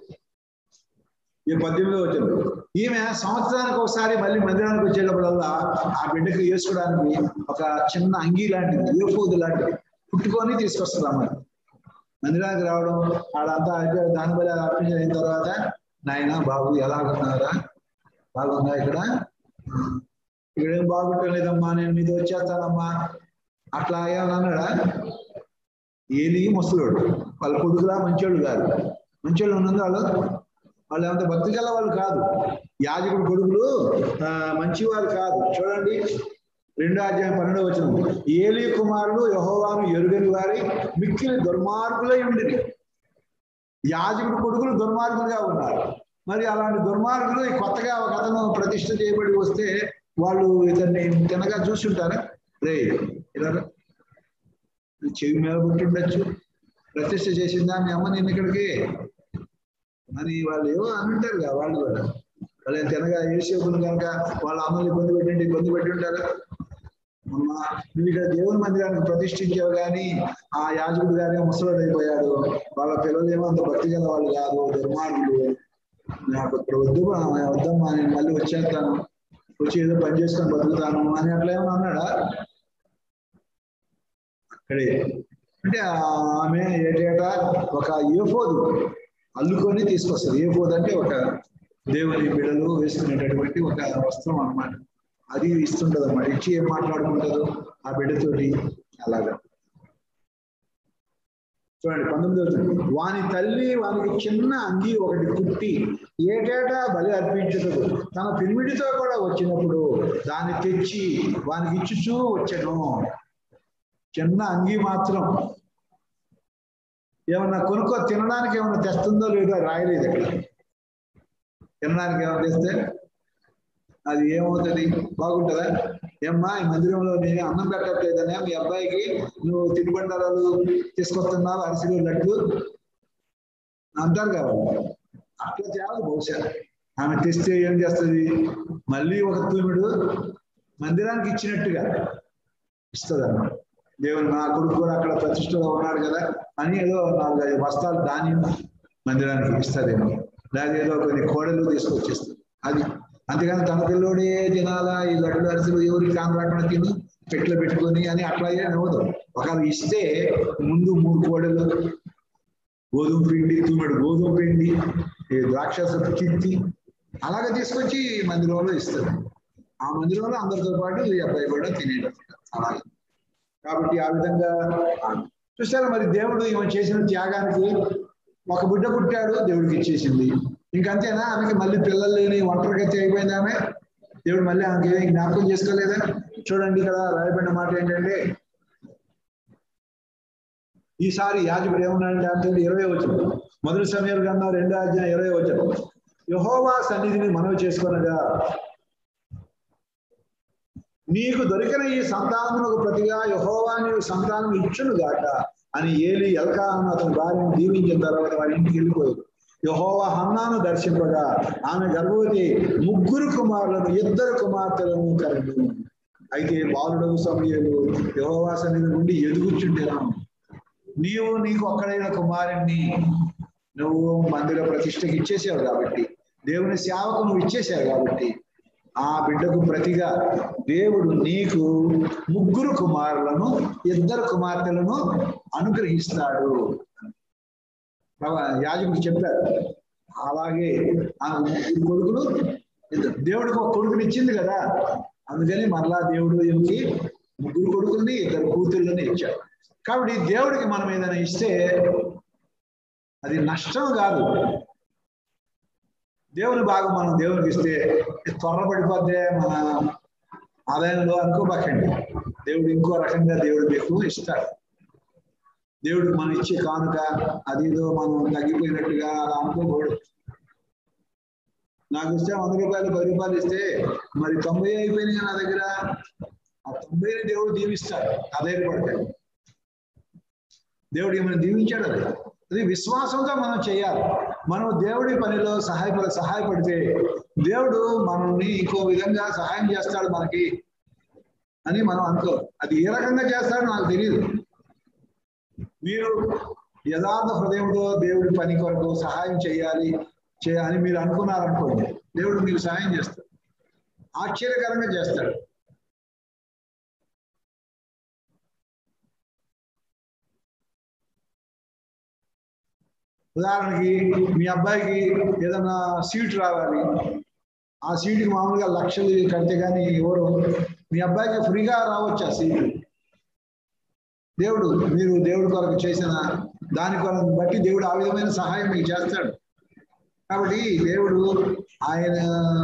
ఈ పద్దెనిమిదో వచ్చింది ఈమె సంవత్సరానికి ఒకసారి మళ్ళీ మందిరానికి వచ్చేటప్పుడల్లా ఆ బిడ్డకు వేసుకోవడానికి ఒక చిన్న అంగీ లాంటిది ఏఫోదు లాంటిది పుట్టుకొని తీసుకొస్తుంది అన్నమాట మందిరానికి రావడం ఆడంతా అయిపోయి దాని బలి అర్పించిన అయిన తర్వాత నాయన బాబు ఎలా ఉన్నారా బాగుందా ఇక్కడ ఇక్కడ ఏం బాగుంటలేదమ్మా నేను మీతో వచ్చేస్తానమ్మా అట్లా ఏమన్నా అన్నాడా ఏలి ముసలోడు వాళ్ళ కొడుకులా మంచోడు కాదు మంచోళ్ళు ఉన్నది వాళ్ళు వాళ్ళు అంత భక్తి గల వాళ్ళు కాదు యాజకుడు కొడుకులు ఆ, మంచివారు కాదు చూడండి రెండో అధ్యాయం పన్నెండో వచ్చిన ఏలి కుమారులు యహోవాను ఎరుగని వారి మిక్కిలి దుర్మార్గులై ఉండిరి యాజకుడు కొడుకులు దుర్మార్గులుగా ఉన్నారు మరి అలాంటి దుర్మార్గులు ఈ కొత్తగా ఒక అతను ప్రతిష్ఠ చేయబడి వస్తే వాళ్ళు ఇతన్ని తినగా చూసుంటారా రే ఇలా రా. చెవి మీద పుట్టిండొచ్చు ప్రతిష్ఠ చేసిందా మీ అమ్మ నిన్న ఇక్కడికి మరి వాళ్ళు ఏవో అంటారు కదా వాళ్ళు కూడా వాళ్ళు ఏం తినగా ఏసేపులు కనుక వాళ్ళ అమ్మని ఇబ్బంది పెట్టండి ఇబ్బంది పెట్టి ఉంటారు అమ్మ నువ్వు ఇక్కడ దేవుని మందిరానికి ప్రతిష్ఠించావు కానీ ఆ యాజకుడు గానే ముసలోడు అయిపోయాడు వాళ్ళ పిల్లలు ఏమో అంత భక్తి గల వాళ్ళు కాదు దుర్మార్గులు నాకు ఇక్కడ వద్దు మా- వద్దమ్మా నేను మళ్ళీ వచ్చేస్తాను వచ్చి ఏదో పని చేసుకొని బతుకుతాను అని అట్లా ఏమన్నా అన్నాడా అక్కడే అంటే ఆమె ఏటేటా ఒక ఏఫోదు అల్లుకొని తీసుకొస్తుంది ఏఫోదు అంటే ఒక దేవుని బిడలు వేసుకునేటటువంటి ఒక వస్త్రం అన్నమాట అది ఇస్తుంటది అన్నమాట ఇచ్చి ఏం మాట్లాడుకుంటుందో ఆ బిడ్డతోటి అలాగా చూడండి పంతొమ్మిది అవుతుంది వాని తల్లి వానికి చిన్న అంగి ఒకటి కుట్టి ఏటేటా బలి అర్పించుటకు తన పిరిమిడితో కూడా వచ్చినప్పుడు దాన్ని తెచ్చి వానికి ఇచ్చుచూ వచ్చాను చిన్న అంగి మాత్రం ఏమన్నా కొనుక్కో తినడానికి ఏమన్నా తెస్తుందో లేదో రాయలేదు ఇక్కడ తినడానికి ఏమైనా తెస్తే అది ఏమవుతుంది బాగుంటుందా ఏమ్మా ఈ మందిరంలో నేను అన్నం పెట్టట్లేదనే మీ అబ్బాయికి నువ్వు తినుబండారాలు తీసుకొస్తున్నావు అరిసెలు లడ్డు అంటారు కాబట్టి అట్లా చేయాలి బహుశా ఆమె తెస్తే ఏం చేస్తుంది మళ్ళీ ఒక తూమిడు మందిరానికి ఇచ్చినట్టుగా ఇస్తుంది అన్నమాట దేవుడు నా కొడుకు కూడా అక్కడ ప్రతిష్టలో ఉన్నాడు కదా అని ఏదో నాలుగు ఐదు బస్తాలు ధాన్యం మందిరానికి ఇస్తుందేమో లేదా ఏదో కొన్ని కోడలు తీసుకొచ్చేస్తుంది అది అంతేగాని తన పిల్లోడే తినాలా ఈ లడ్డు అరిసెలు ఎవరికి కాని రాకుండా తిను పెట్లో పెట్టుకొని అని అట్లా ఏం అవ్వదు ఒకవేళ ఇస్తే ముందు మూడు కోడలు గోధుమ పిండి తుమ్మెడు గోధుమ పిండి ఈ ద్రాక్షసపు చిత్తి అలాగే తీసుకొచ్చి మందిరంలో ఇస్తారు ఆ మందిరంలో అందరితో పాటు ఈ అబ్బాయి కూడా తినేటప్పుడు అలాగే కాబట్టి ఆ విధంగా చూసారా మరి దేవుడు ఈమె చేసిన త్యాగానికి ఒక బిడ్డ పుట్టాడు దేవుడికి ఇచ్చేసింది ఇంకంతేనా ఆమెకి మళ్ళీ పిల్లలు లేని ఒంటరిగతి అయిపోయింది ఆమె దేవుడు మళ్ళీ ఆమెకి ఏమీ జ్ఞాపకం చేసుకోలేదా చూడండి ఇక్కడ రాయబడిన మాట ఏంటంటే ఈసారి యాజకుడు ఏమన్నాడంటే అంటే ఇరవై వచ్చింది మొదటి సమయాలు కన్నా రెండో అధ్యాయం ఇరవై వచ్చాడు యహోవా సన్నిధిని మనవి చేసుకొనగా నీకు దొరికిన ఈ సంతానమునకు ప్రతిగా యహోవా నీవు సంతానం ఇచ్చును గాక అని ఏలి ఎల్కాను అతని భార్యను దీవించిన తర్వాత వారి ఇంటికి వెళ్ళిపోయాడు యహోవా హన్నాను దర్శింపగా ఆమె గర్భవతి ముగ్గురు కుమారులను ఇద్దరు కుమార్తెలను కలదు అయితే బాలుడవు సమయంలో యహోవా సన్నిధి నుండి ఎదుగుచుండేను నీవు నీకు ఒక్కడైన కుమారుణ్ణి నువ్వు మందిర ప్రతిష్టకి ఇచ్చేసావు కాబట్టి దేవుని సేవకు నువ్వు ఇచ్చేసావు కాబట్టి ఆ బిడ్డకు ప్రతిగా దేవుడు నీకు ముగ్గురు కుమారులను ఇద్దరు కుమార్తెలను అనుగ్రహిస్తాడు ప్రభా- యాజకుడు చెప్పారు అలాగే ఆ ముగ్గురు కొడుకులు ఇద్దరు దేవుడికి ఒక కొడుకుని ఇచ్చింది కదా అందుకని మరలా దేవుడు ఈమెకి ముగ్గురు కొడుకుల్ని ఇద్దరు కూతుర్లని ఇచ్చాడు కాబట్టి దేవుడికి మనం ఏదైనా ఇస్తే అది నష్టం కాదు దేవుని భాగం మనం దేవునికి ఇస్తే త్వరపడిపోతే మన ఆదాయంలో అనుకోబాకండి దేవుడు ఇంకో రకంగా దేవుడు మీకు ఇస్తాడు దేవుడికి మనం ఇచ్చే కానుక అదేదో మనం తగ్గిపోయినట్టుగా అలా అనుకోకూడదు నాకు ఇస్తే వంద రూపాయలు పది రూపాయలు ఇస్తే మరి తొంభై అయిపోయినాయి నా దగ్గర ఆ తొంభైని దేవుడు దీవిస్తాడు అదే పడతాడు దేవుడు ఏమైనా దీవించాడు అది అది విశ్వాసంతో మనం చేయాలి మనం దేవుడి పనిలో సహాయపడ సహాయపడితే దేవుడు మనల్ని ఇంకో విధంగా సహాయం చేస్తాడు మనకి అని మనం అనుకో అది ఏ రకంగా చేస్తాడో నాకు తెలియదు మీరు యథార్థ హృదయంతో దేవుడి పని కొరకు సహాయం చేయాలి చే- అని మీరు అనుకున్నారనుకోండి దేవుడు మీకు సహాయం చేస్తాడు ఆశ్చర్యకరంగా చేస్తాడు ఉదాహరణకి మీ అబ్బాయికి ఏదైనా సీట్ రావాలి ఆ సీటుకి మామూలుగా లక్షలు కడితే కానీ ఎవరు మీ అబ్బాయికి ఫ్రీగా రావచ్చు ఆ సీటు దేవుడు మీరు దేవుడి కొరకు చేసిన దాని కొరకు బట్టి దేవుడు ఆ విధమైన సహాయం మీకు చేస్తాడు కాబట్టి దేవుడు ఆయన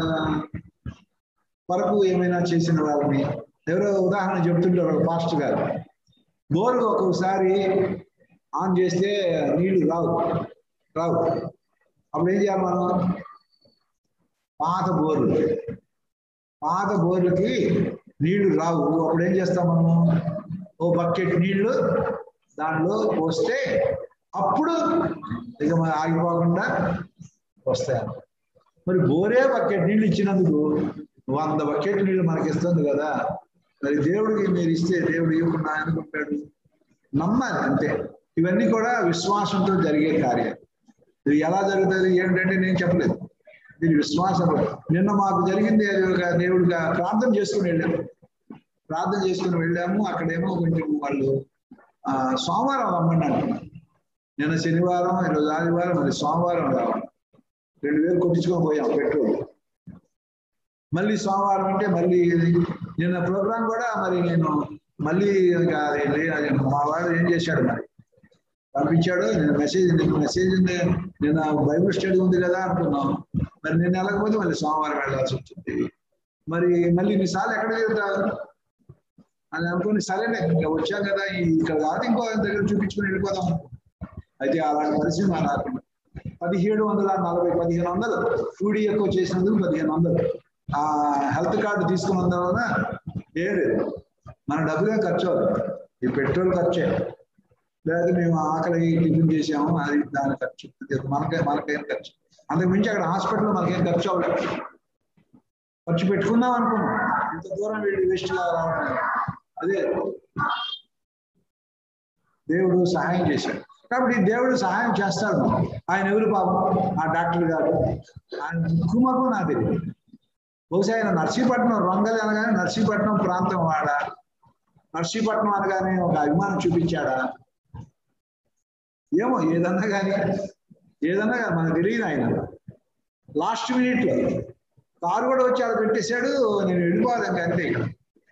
కొరకు ఏమైనా చేసిన వారిని ఎవరో ఉదాహరణ చెప్తుంటారు ఒక పాస్టర్ గారు బోరు ఒక్కొక్కసారి ఆన్ చేస్తే నీళ్లు రావు రావు అప్పుడు ఏం చేయాలి మనం పాత బోర్లు పాత బోర్లకి నీళ్లు రావు అప్పుడు ఏం చేస్తాం మనము ఓ బకెట్ నీళ్లు దానిలో పోస్తే అప్పుడు ఇక మరి ఆగిపోకుండా వస్తాయి మరి బోరే బకెట్ నీళ్ళు ఇచ్చినందుకు వంద బకెట్ నీళ్లు మనకి ఇస్తుంది కదా మరి దేవుడికి మీరు ఇస్తే దేవుడు ఇవ్వకుండా అనుకుంటాడు నమ్మాలి అంతే ఇవన్నీ కూడా విశ్వాసంతో జరిగే కార్యం ఇది ఎలా జరుగుతుంది ఏంటంటే నేను చెప్పలేదు ఇది విశ్వాసం నిన్న మాకు జరిగింది అది ఒక దేవుడిగా ప్రార్థన చేసుకుని వెళ్ళాము ప్రార్థన చేసుకుని వెళ్ళాము అక్కడేమో కొంచెం వాళ్ళు ఆ సోమవారం రమ్మన్నారు నిన్న శనివారం ఈరోజు ఆదివారం మరి సోమవారం రావాలి రెండు వేలు కొట్టించుకొని పోయాం పెట్రోల్ మళ్ళీ సోమవారం అంటే మళ్ళీ నిన్న ప్రోగ్రాం కూడా మరి నేను మళ్ళీ ఇంకా అది లే- అది మా వాడు ఏం చేశాడు మరి పంపించాడు నేను మెసేజ్ నిన్న మెసేజ్ ఉంది నిన్న బైబిల్ స్టడీ ఉంది కదా అనుకున్నాం మరి నేను వెళ్ళకపోతే మళ్ళీ సోమవారం వెళ్ళాల్సి వచ్చింది మరి మళ్ళీ ఇన్నిసార్లు ఎక్కడ వెళ్తారు అని అనుకుని సరేలే ఇంకా వచ్చాం కదా ఈ ఇక్కడ కాదు ఇంకో దగ్గర చూపించుకుని వెళ్ళిపోదాం అయితే అలాంటి పరిస్థితి మా నాకు పదిహేడు వందల నలభై పదిహేను వందలు టూడీ ఎక్కువ చేసినందుకు పదిహేను వందలు ఆ హెల్త్ కార్డు తీసుకున్నందు వలన లేదు మన డబ్బులే ఖర్చు అవుతుంది ఈ పెట్రోల్ ఖర్చే లేదా మేము ఆకలి టిఫిన్ చేసాము అది దాని ఖర్చు మనకే మనకేం ఖర్చు అంతకు మించి అక్కడ హాస్పిటల్లో మనకేం ఖర్చు అవ్వలేదు ఖర్చు పెట్టుకుందాం అనుకున్నాం ఇంత దూరం వెళ్ళి వేస్ట్ గా రావడం అదే దేవుడు సహాయం చేశాడు కాబట్టి దేవుడు సహాయం చేస్తాడు మనకు. ఆయన ఎవరు పాపం ఆ డాక్టర్ గారు ఆయన కుమారు నాకు తెలియదు బహుశా ఆయన నర్సీపట్నం రొంగలి అనగానే నర్సీపట్నం ప్రాంతం వాడ నర్సీపట్నం అనగానే ఒక అభిమానం చూపించాడా ఏమో ఏదన్నా కానీ ఏదన్నా కానీ మనకు తెలియదు ఆయన లాస్ట్ మినిట్ లో కారు కూడా వచ్చి ఆడ పెట్టేశాడు నేను వెళ్ళిపోవాలి ఇంకా అంతే ఇక.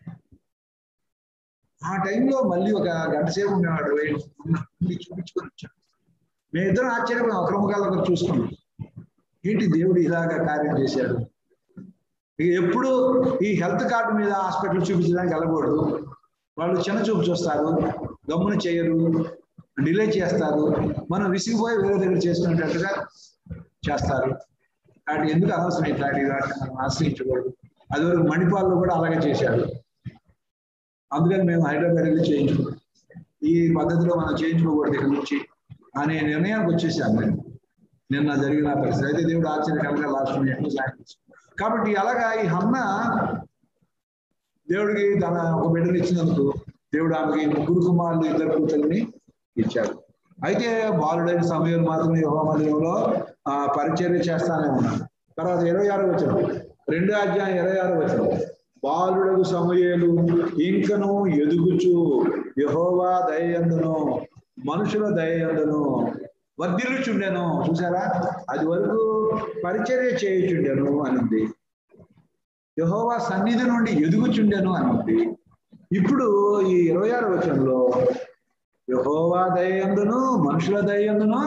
ఆ టైంలో మళ్ళీ ఒక గంట సేపు ఉండేవాడు వెయిట్ ఉండి చూపించుకొని వచ్చాడు మేమిద్దరం ఆశ్చర్యపోయాం ఒకరి ముఖాలు ఒకరు చూసుకున్నాం ఏంటి దేవుడు ఇలాగా కార్యం చేశాడు ఇక ఎప్పుడు ఈ హెల్త్ కార్డు మీద హాస్పిటల్ చూపించడానికి వెళ్ళకూడదు వాళ్ళు చిన్న చూపు చూస్తారు గమ్మున చేయరు డిలే చేస్తారు మనం విసిగిపోయి వేరే దగ్గర చేసుకునేటట్టుగా చేస్తారు కాబట్టి ఎందుకు అనవసరం ఇట్లాంటి వాటిని మనం ఆశ్రయించకూడదు అదివరకు మణిపాల్లో కూడా అలాగే చేశారు అందుకని మేము హైదరాబాద్ వెళ్ళి చేయించుకున్నాం ఈ పద్ధతిలో మనం చేయించుకోకూడదు ఇక్కడ నుంచి అనే నిర్ణయానికి వచ్చేసాను నేను నిన్న జరిగిన పరిస్థితి అయితే దేవుడు ఆశ్చర్యకరంగా లాస్ట్ మినిట్ సాయం చేశాడు. కాబట్టి అలాగా ఈ హన్న దేవుడికి తన ఒక బిడ్డను ఇచ్చినందుకు దేవుడు ఆమెకి ముగ్గురు కుమారులు ఇద్దరు కూతుర్ని ఇచ్చాడు అయితే బాలుడైన సమయం మాత్రం యోహా మందిరంలో ఆ పరిచర్య చేస్తానే ఉన్నాడు తర్వాత ఇరవై ఆరు వచ్చిన రెండు అధ్యాయం ఇరవై ఆరు వచ్చిన బాలుడకు సమయలు ఇంకను ఎదుగుచు యహోవా దయందును మనుషుల దయందును వర్ధిల్లుచుండెను చూసారా అది వరకు పరిచర్య చేయుచుండెను అనింది యహోవా సన్నిధి నుండి ఎదుగుచుండెను అనింది ఇప్పుడు ఈ ఇరవై ఆరు వచనంలో యహోవా దయందును మనుషుల దయందును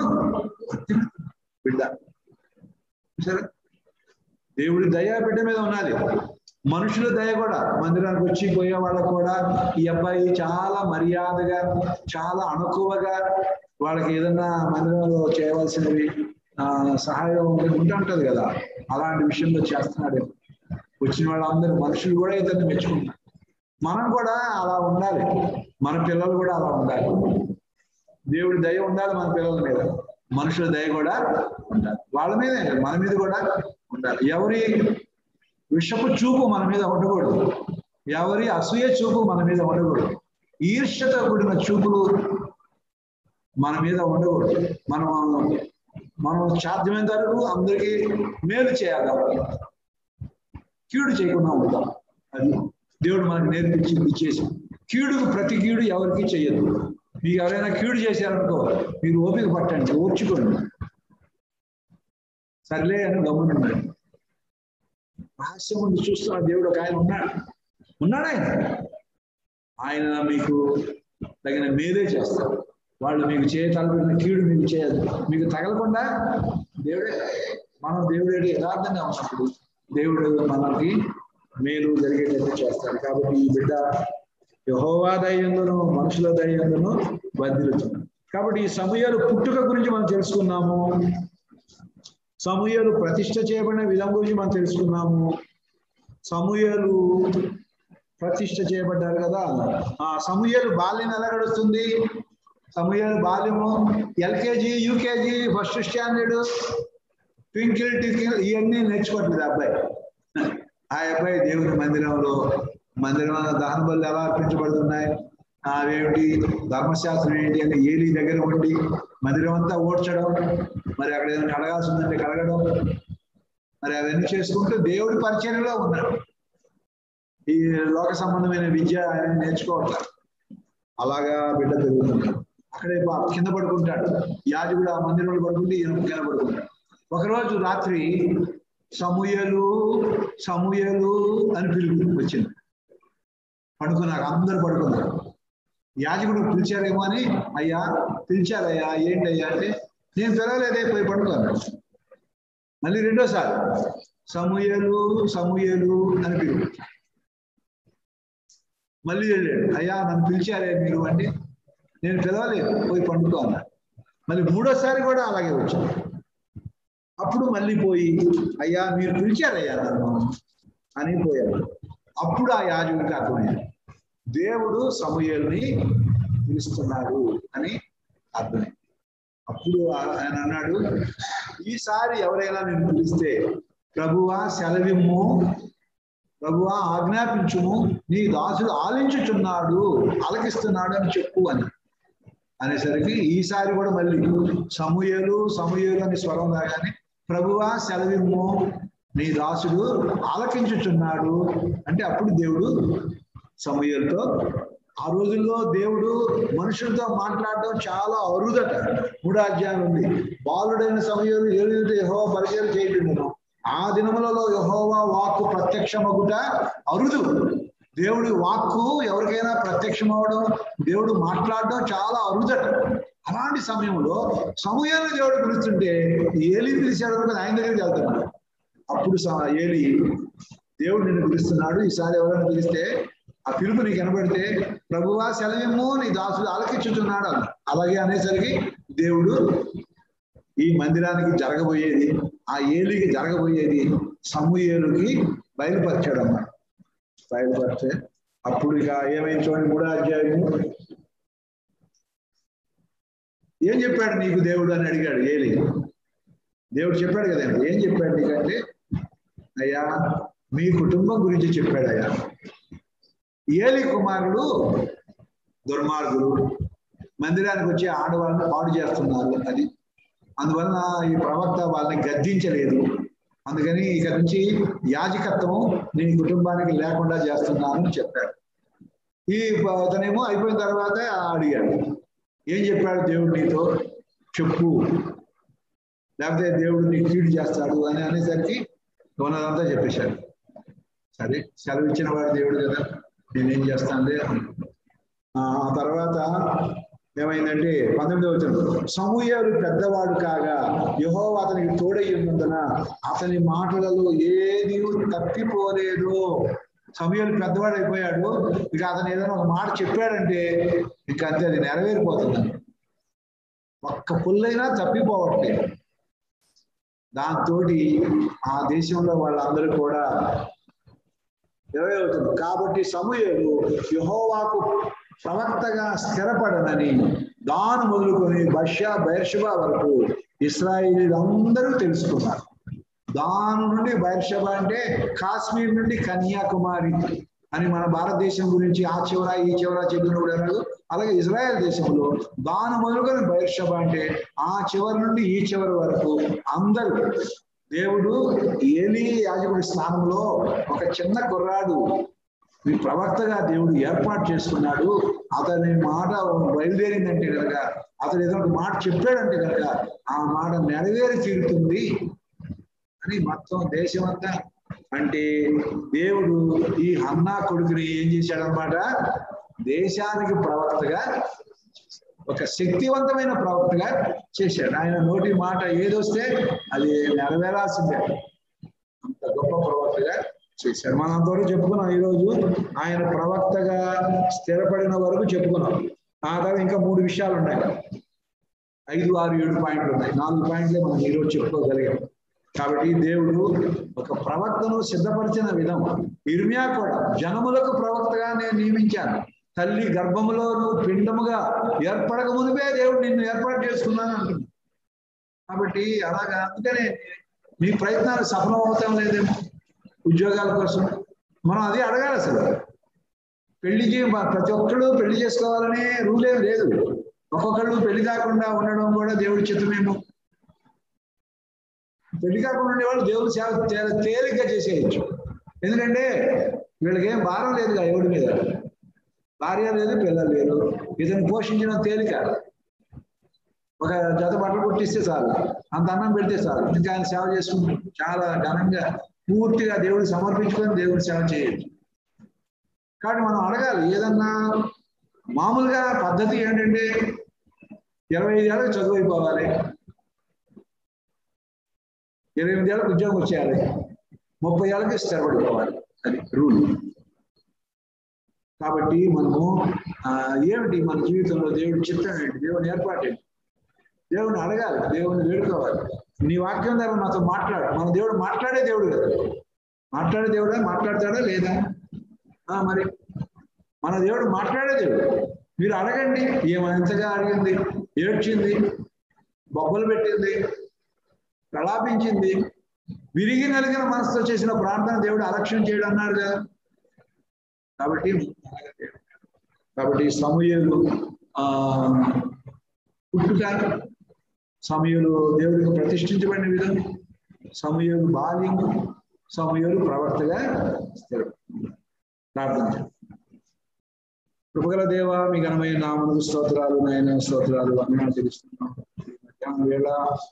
బిడ్డ చూసారా దేవుడి దయ బిడ్డ మీద ఉన్నది మనుషుల దయ కూడా మందిరానికి వచ్చి పోయే వాళ్ళకు కూడా ఈ అబ్బాయి చాలా మర్యాదగా చాలా అణుకువగా వాళ్ళకి ఏదన్నా మందిరంలో చేయవలసినవి ఆ సహాయం ఉంటుంటది కదా అలాంటి విషయంలో చేస్తున్నాడు వచ్చిన వాళ్ళందరూ మనుషులు కూడా ఇతన్ని మెచ్చుకుంటున్నారు మనం కూడా అలా ఉండాలి మన పిల్లలు కూడా అలా ఉండాలి దేవుడి దయ ఉండాలి మన పిల్లల మీద మనుషుల దయ కూడా ఉండాలి వాళ్ళ మీదే కాదు, మన మీద కూడా ఉండాలి ఎవరి విషపు చూపు మన మీద ఉండకూడదు ఎవరి అసూయ చూపు మన మీద ఉండకూడదు ఈర్ష్యతో కూడిన చూపులు మన మీద ఉండకూడదు మనం మనం సాధ్యమైనంత వరకు అందరికీ మేలు చేయాలి కీడు చేయకుండా ఉంటాం అది దేవుడు మనకు నేర్పించింది చేసి కీడుకు ప్రతి కీడు ఎవరికి చేయదు మీకు ఎవరైనా కీడు చేశారనుకో మీరు ఓపిక పట్టండి ఓర్చుకోండి సర్లే అని గమ్మునున్నాడు రహస్యం ఉంది చూస్తున్న దేవుడు ఒక ఆయన ఉన్నాడు ఉన్నాడు ఆయన ఆయన మీకు తగిన మేలే చేస్తారు వాళ్ళు మీకు చేయ తలపెట్టిన కీడు మీకు చేయదు మీకు తగలకుండా దేవుడే మనం దేవుడే యథార్థంగా ఉన్నప్పుడు దేవుడు మనకి మేలు జరిగేటట్టు చేస్తాడు కాబట్టి ఈ బిడ్డ యహోవా దయ్యందును మనుషుల దయ్యందును వర్ధిల్లుతుంది కాబట్టి ఈ సమయాలు పుట్టుక గురించి మనం తెలుసుకున్నాము సమూహలు ప్రతిష్ట చేయబడిన విధం గురించి మనం తెలుసుకున్నాము సమూహలు ప్రతిష్ట చేయబడ్డారు కదా ఆ సమూహలు బాల్యం ఎలా గడుస్తుంది సమూహలు బాల్యము LKG UKG first standard twinkle tinkle ఇవన్నీ నేర్చుకోవట్లేదు అబ్బాయి ఆ అబ్బాయి దేవుని మందిరంలో మందిరం దహన బలు ఎలా అర్పించబడుతున్నాయి అవేమిటి ధర్మశాస్త్రం ఏంటి అని ఏలి దగ్గర ఉండి మందిరం అంతా ఓడ్చడం మరి అక్కడ ఏదైనా కడగాల్సి ఉందంటే కడగడం మరి అవన్నీ చేసుకుంటూ దేవుడి పరిచయంలో ఉన్నాడు ఈ లోక సంబంధమైన విద్య ఆయన నేర్చుకోవట్లేదు అలాగా బిడ్డ పెరుగుతున్నాడు అక్కడే పా- కింద పడుకుంటాడు యాజకుడు ఆ మందిరంలో పడుకుంటే ఈయన కింద పడుకుంటాడు ఒకరోజు రాత్రి సమూయలు సమూయలు అని పిలుపు వచ్చింది పడుకున్నారు అందరు పడుకున్నారు యాజకుడు పిలిచారేమో అని అయ్యా పిలిచారయ్యా ఏంటయ్యా అంటే నేను పిలవలేదే పోయి పడుకున్నాను మళ్ళీ రెండోసారి సమూయలు సమూయలు అని పిలుపు మళ్ళీ వెళ్ళాడు అయ్యా నన్ను పిలిచారే మీరు అంటే నేను పిలవలేదు పోయి పండుకో అన్నాడు మళ్ళీ మూడోసారి కూడా అలాగే వచ్చాను అప్పుడు మళ్ళీ పోయి అయ్యా మీరు పిలిచారయ్యా నన్ను అని పోయాడు అప్పుడు ఆ యాజకుడికి అర్థమైంది దేవుడు సమూహల్ని పిలుస్తున్నాడు అని అర్థమైంది అప్పుడు ఆ- ఆయన అన్నాడు ఈసారి ఎవరైనా నేను పిలిస్తే ప్రభువా సెలవిమ్ము ప్రభువా ఆజ్ఞాపించుము నీ దాసుడు ఆలించుచున్నాడు ఆలకిస్తున్నాడు అని చెప్పు అని అనేసరికి ఈసారి కూడా మళ్ళీ సమూహలు సమూహలు అని స్వరం రాగానే ప్రభువా సెలవిమ్ము నీ దాసుడు ఆలకించుచున్నాడు అంటే అప్పుడు దేవుడు సమూహలతో ఆ రోజుల్లో దేవుడు మనుషులతో మాట్లాడడం చాలా అరుదట మూడో అధ్యాయం ఉంది బాలుడైన సమయంలో ఏడు యహోవా పరిచయం చేయటము ఆ దినములలో యహోవా వాక్కు ప్రత్యక్షమగుట అరుదు దేవుడి వాక్కు ఎవరికైనా ప్రత్యక్షమవడం దేవుడు మాట్లాడడం చాలా అరుదట అలాంటి సమయంలో సమూహాన్ని దేవుడు పిలుస్తుంటే ఏలి పిలిచాడు అనుకుని ఆయన దగ్గరికి వెళ్తున్నాడు అప్పుడు స- ఏలి దేవుడు నిన్ను పిలుస్తున్నాడు ఈసారి ఎవరైనా పిలిస్తే ఆ పిలుపు నీకు కనబడితే ప్రభువా సెలవేమో నీ దాసుడు ఆలకించుచున్నాడు అన్నాడు. అలాగే అనేసరికి దేవుడు ఈ మందిరానికి జరగబోయేది ఆ ఏలికి జరగబోయేది సమూహేలుకి బయలుపరిచాడు అన్నమాట బయలుపరిచే అప్పుడు ఇక ఏమైంది చూడండి మూడో అధ్యాయము ఏం చెప్పాడు నీకు దేవుడు అని అడిగాడు ఏలి దేవుడు చెప్పాడు కదండి ఏం చెప్పాడు నీకంటే అయ్యా మీ కుటుంబం గురించి చెప్పాడు అయ్యా ఏలి కుమారుడు దుర్మార్గులు మందిరానికి వచ్చి ఆడవాళ్ళని పాడు చేస్తున్నారు అది అందువలన ఈ ప్రవక్త వాళ్ళని గద్దించలేదు అందుకని ఇక నుంచి యాజకత్వం నీ కుటుంబానికి లేకుండా చేస్తున్నాను అని చెప్పాడు ఈ అతనేమో అయిపోయిన తర్వాత అడిగాడు ఏం చెప్పాడు దేవుడు నీతో చెప్పు లేకపోతే దేవుడు నీకు కీడు చేస్తాడు అని అనేసరికి ఉన్నదంతా చెప్పేశాడు సరే సెలవు ఇచ్చిన వాడు దేవుడు కదా నేనేం చేస్తానులే అనుకున్నాను. ఆ ఆ తర్వాత ఏమైందంటే పంతొమ్మిది వచ్చిన సమూహాలు పెద్దవాడు కాగా యహో అతనికి తోడై ఉన్నందున అతని మాటలలో ఏది తప్పిపోలేదు సమయాలు పెద్దవాడు అయిపోయాడు ఇక అతను ఏదైనా ఒక మాట చెప్పాడంటే ఇక అంతే అది నెరవేరిపోతుంది ఒక్క పుల్లైనా తప్పిపోవట్లేదు దాంతో ఆ దేశంలో వాళ్ళందరూ కూడా నెరవేరుతుంది కాబట్టి సమూహలు యహోవాకు ప్రవక్తగా స్థిరపడనని దాను మొదలుకొని బషా బైర్షబా వరకు ఇస్రాయిలీలందరూ తెలుసుకున్నారు దాను నుండి బైర్షబా అంటే కాశ్మీర్ నుండి కన్యాకుమారి అని మన భారతదేశం గురించి ఆ చివర ఈ చివర చెప్పినప్పుడు అన్నాడు అలాగే ఇజ్రాయెల్ దేశంలో దాను మొదలుకొని బైర్షబా అంటే ఆ చివరి నుండి ఈ చివరి వరకు అందరూ దేవుడు ఏలి యాజకుడి స్థానంలో ఒక చిన్న కుర్రాడు మీ ప్రవక్తగా దేవుడు ఏర్పాటు చేసుకున్నాడు అతని మాట బయలుదేరిందంటే కనుక అతను ఏదో ఒక మాట చెప్పాడంటే కనుక ఆ మాట నెరవేరి తీరుతుంది అని మొత్తం దేశం అంతా అంటే దేవుడు ఈ హన్నా కొడుకుని ఏం చేశాడనమాట దేశానికి ప్రవక్తగా ఒక శక్తివంతమైన ప్రవక్తగా చేశాడు ఆయన నోటి మాట ఏదొస్తే అది నెరవేరాల్సిందే అంత గొప్ప ప్రవక్తగా చేశాడు మనం అంతవరకు చెప్పుకున్నాం ఈరోజు ఆయన ప్రవక్తగా స్థిరపడిన వరకు చెప్పుకున్నాం ఆ తర్వాత ఇంకా మూడు విషయాలు ఉన్నాయి ఐదు ఆరు ఏడు పాయింట్లు ఉన్నాయి నాలుగు పాయింట్లే మనం ఈరోజు చెప్పుకోగలిగాం కాబట్టి దేవుడు ఒక ప్రవక్తను సిద్ధపరిచిన విధం ఇర్మియా కూడా జనములకు ప్రవక్తగా నేను నియమించాను తల్లి గర్భములో నువ్వు పిండముగా ఏర్పడక మునిపే దేవుడు నిన్ను ఏర్పాటు చేసుకున్నాను అంటున్నాడు కాబట్టి అలాగా అందుకనే మీ ప్రయత్నాలు సఫలం అవుతాం లేదేమో ఉద్యోగాల కోసం మనం అది అడగాలి అసలు పెళ్లి చే ప్రతి ఒక్కళ్ళు పెళ్లి చేసుకోవాలనే రూల్ ఏం లేదు ఒక్కొక్కళ్ళు పెళ్లి కాకుండా ఉండడం కూడా దేవుడి చిత్తమేమో పెళ్లి కాకుండా ఉండేవాళ్ళు దేవుడు సేవ తే- తేలిగ్గా చేసేయచ్చు ఎందుకంటే వీళ్ళకి ఏం భారం లేదుగా ఎవడి మీద భార్య లేదు పిల్లలు లేరు ఇతను పోషించడం తేలిక ఒక జత బట్టలు కుట్టిస్తే చాలు అంత అన్నం పెడితే చాలు ఇంకా ఆయన సేవ చేసుకుంటాం చాలా ఘనంగా పూర్తిగా దేవుడు సమర్పించుకొని దేవుడు సేవ చేయొచ్చు కాబట్టి మనం అడగాలి ఏదన్నా మామూలుగా పద్ధతి ఏంటంటే ఇరవై ఐదు ఏళ్ళకి చదువు అయిపోవాలి ఇరవై ఎనిమిది ఏళ్ళకి ఉద్యోగం వచ్చేయాలి ముప్పై ఏళ్ళకి స్థిరపడిపోవాలి అది రూల్ కాబట్టి మనము ఆ, ఏమిటి మన జీవితంలో దేవుడి చిత్తం ఏంటి దేవుని ఏర్పాటు ఏంటి దేవుని అడగాలి దేవుని వేడుకోవాలి నీ వాక్యం ద్వారా నాతో మాట్లాడు మన దేవుడు మాట్లాడే దేవుడు కదా మాట్లాడే దేవుడా మాట్లాడతాడా లేదా ఆ, మరి మన దేవుడు మాట్లాడే దేవుడు మీరు అడగండి ఏమంతగా అడిగింది ఏడ్చింది బొబ్బలు పెట్టింది ప్రలాపించింది విరిగి నలిగిన మనసుతో చేసిన ప్రార్థన దేవుడు అలక్ష్యం చేయడం అన్నాడు కదా కాబట్టి కాబట్టి సమూహలు ఆ పుట్టుక సమూహలు దేవుడికి ప్రతిష్ఠించబడిన విధం సమూహలు బాల్యం సమూహలు ప్రవర్తగా స్థిరం ప్రార్థించారు కృపగల దేవ మీ ఘనమైన నామములకు స్తోత్రాలు నాయన స్తోత్రాలు వందనాలు తెలుస్తున్నాం ఈ మధ్యాహ్నం వేళ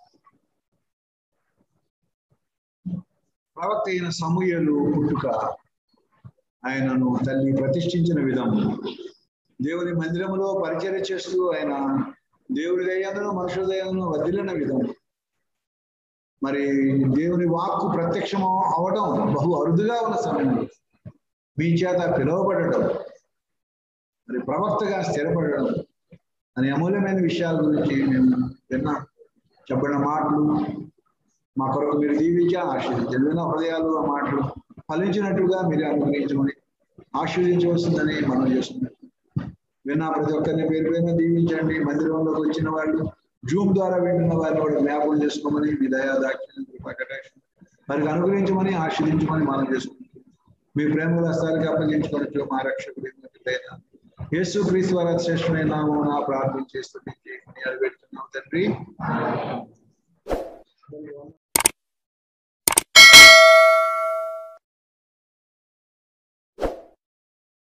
ప్రవక్త అయిన సమూహలు పుట్టుక ఆయనను తల్లి ప్రతిష్ఠించిన విధం దేవుని మందిరములో పరిచర్య చేస్తూ ఆయన దేవుడి దయ్యందును మనుషుల దయ్యందును వదిలిన విధం మరి దేవుని వాక్కు ప్రత్యక్షం అవడం బహు అరుదుగా ఉన్న సమయంలో మీ చేత పిలువబడటం మరి ప్రవక్తగా స్థిరపడడం అనే అమూల్యమైన విషయాల గురించి మేము విన్నాం చెప్పిన మాటలు మా కొరకు మీరు దీవించి ఆశీర్వదించండి విన్న హృదయాలు ఆ మాటలు ఫలించినట్టుగా మీరు అనుగ్రహించమని ఆశీర్వదించవలసిందని మనం చేస్తున్నాం విన్న ప్రతి ఒక్కరిని పేరు పేరున దీవించండి మందిరంలోకి వచ్చిన వాళ్ళు జూమ్ ద్వారా వింటున్న వారిని కూడా జ్ఞాపకం చేసుకోమని మీ దయా దాక్షిణ్యం కృపా కటాక్షం వారికి అనుగ్రహించమని ఆశీర్దించమని మనం చేసుకుంటాం మీ ప్రేమ హస్తాలకి అప్పగించుకోవచ్చు మా రక్షకుడు యేసు క్రీస్తు వారి శ్రేష్టమైన నామమున ప్రార్థన చేస్తూ చేయమని అడిపెడుతున్నాం తండ్రి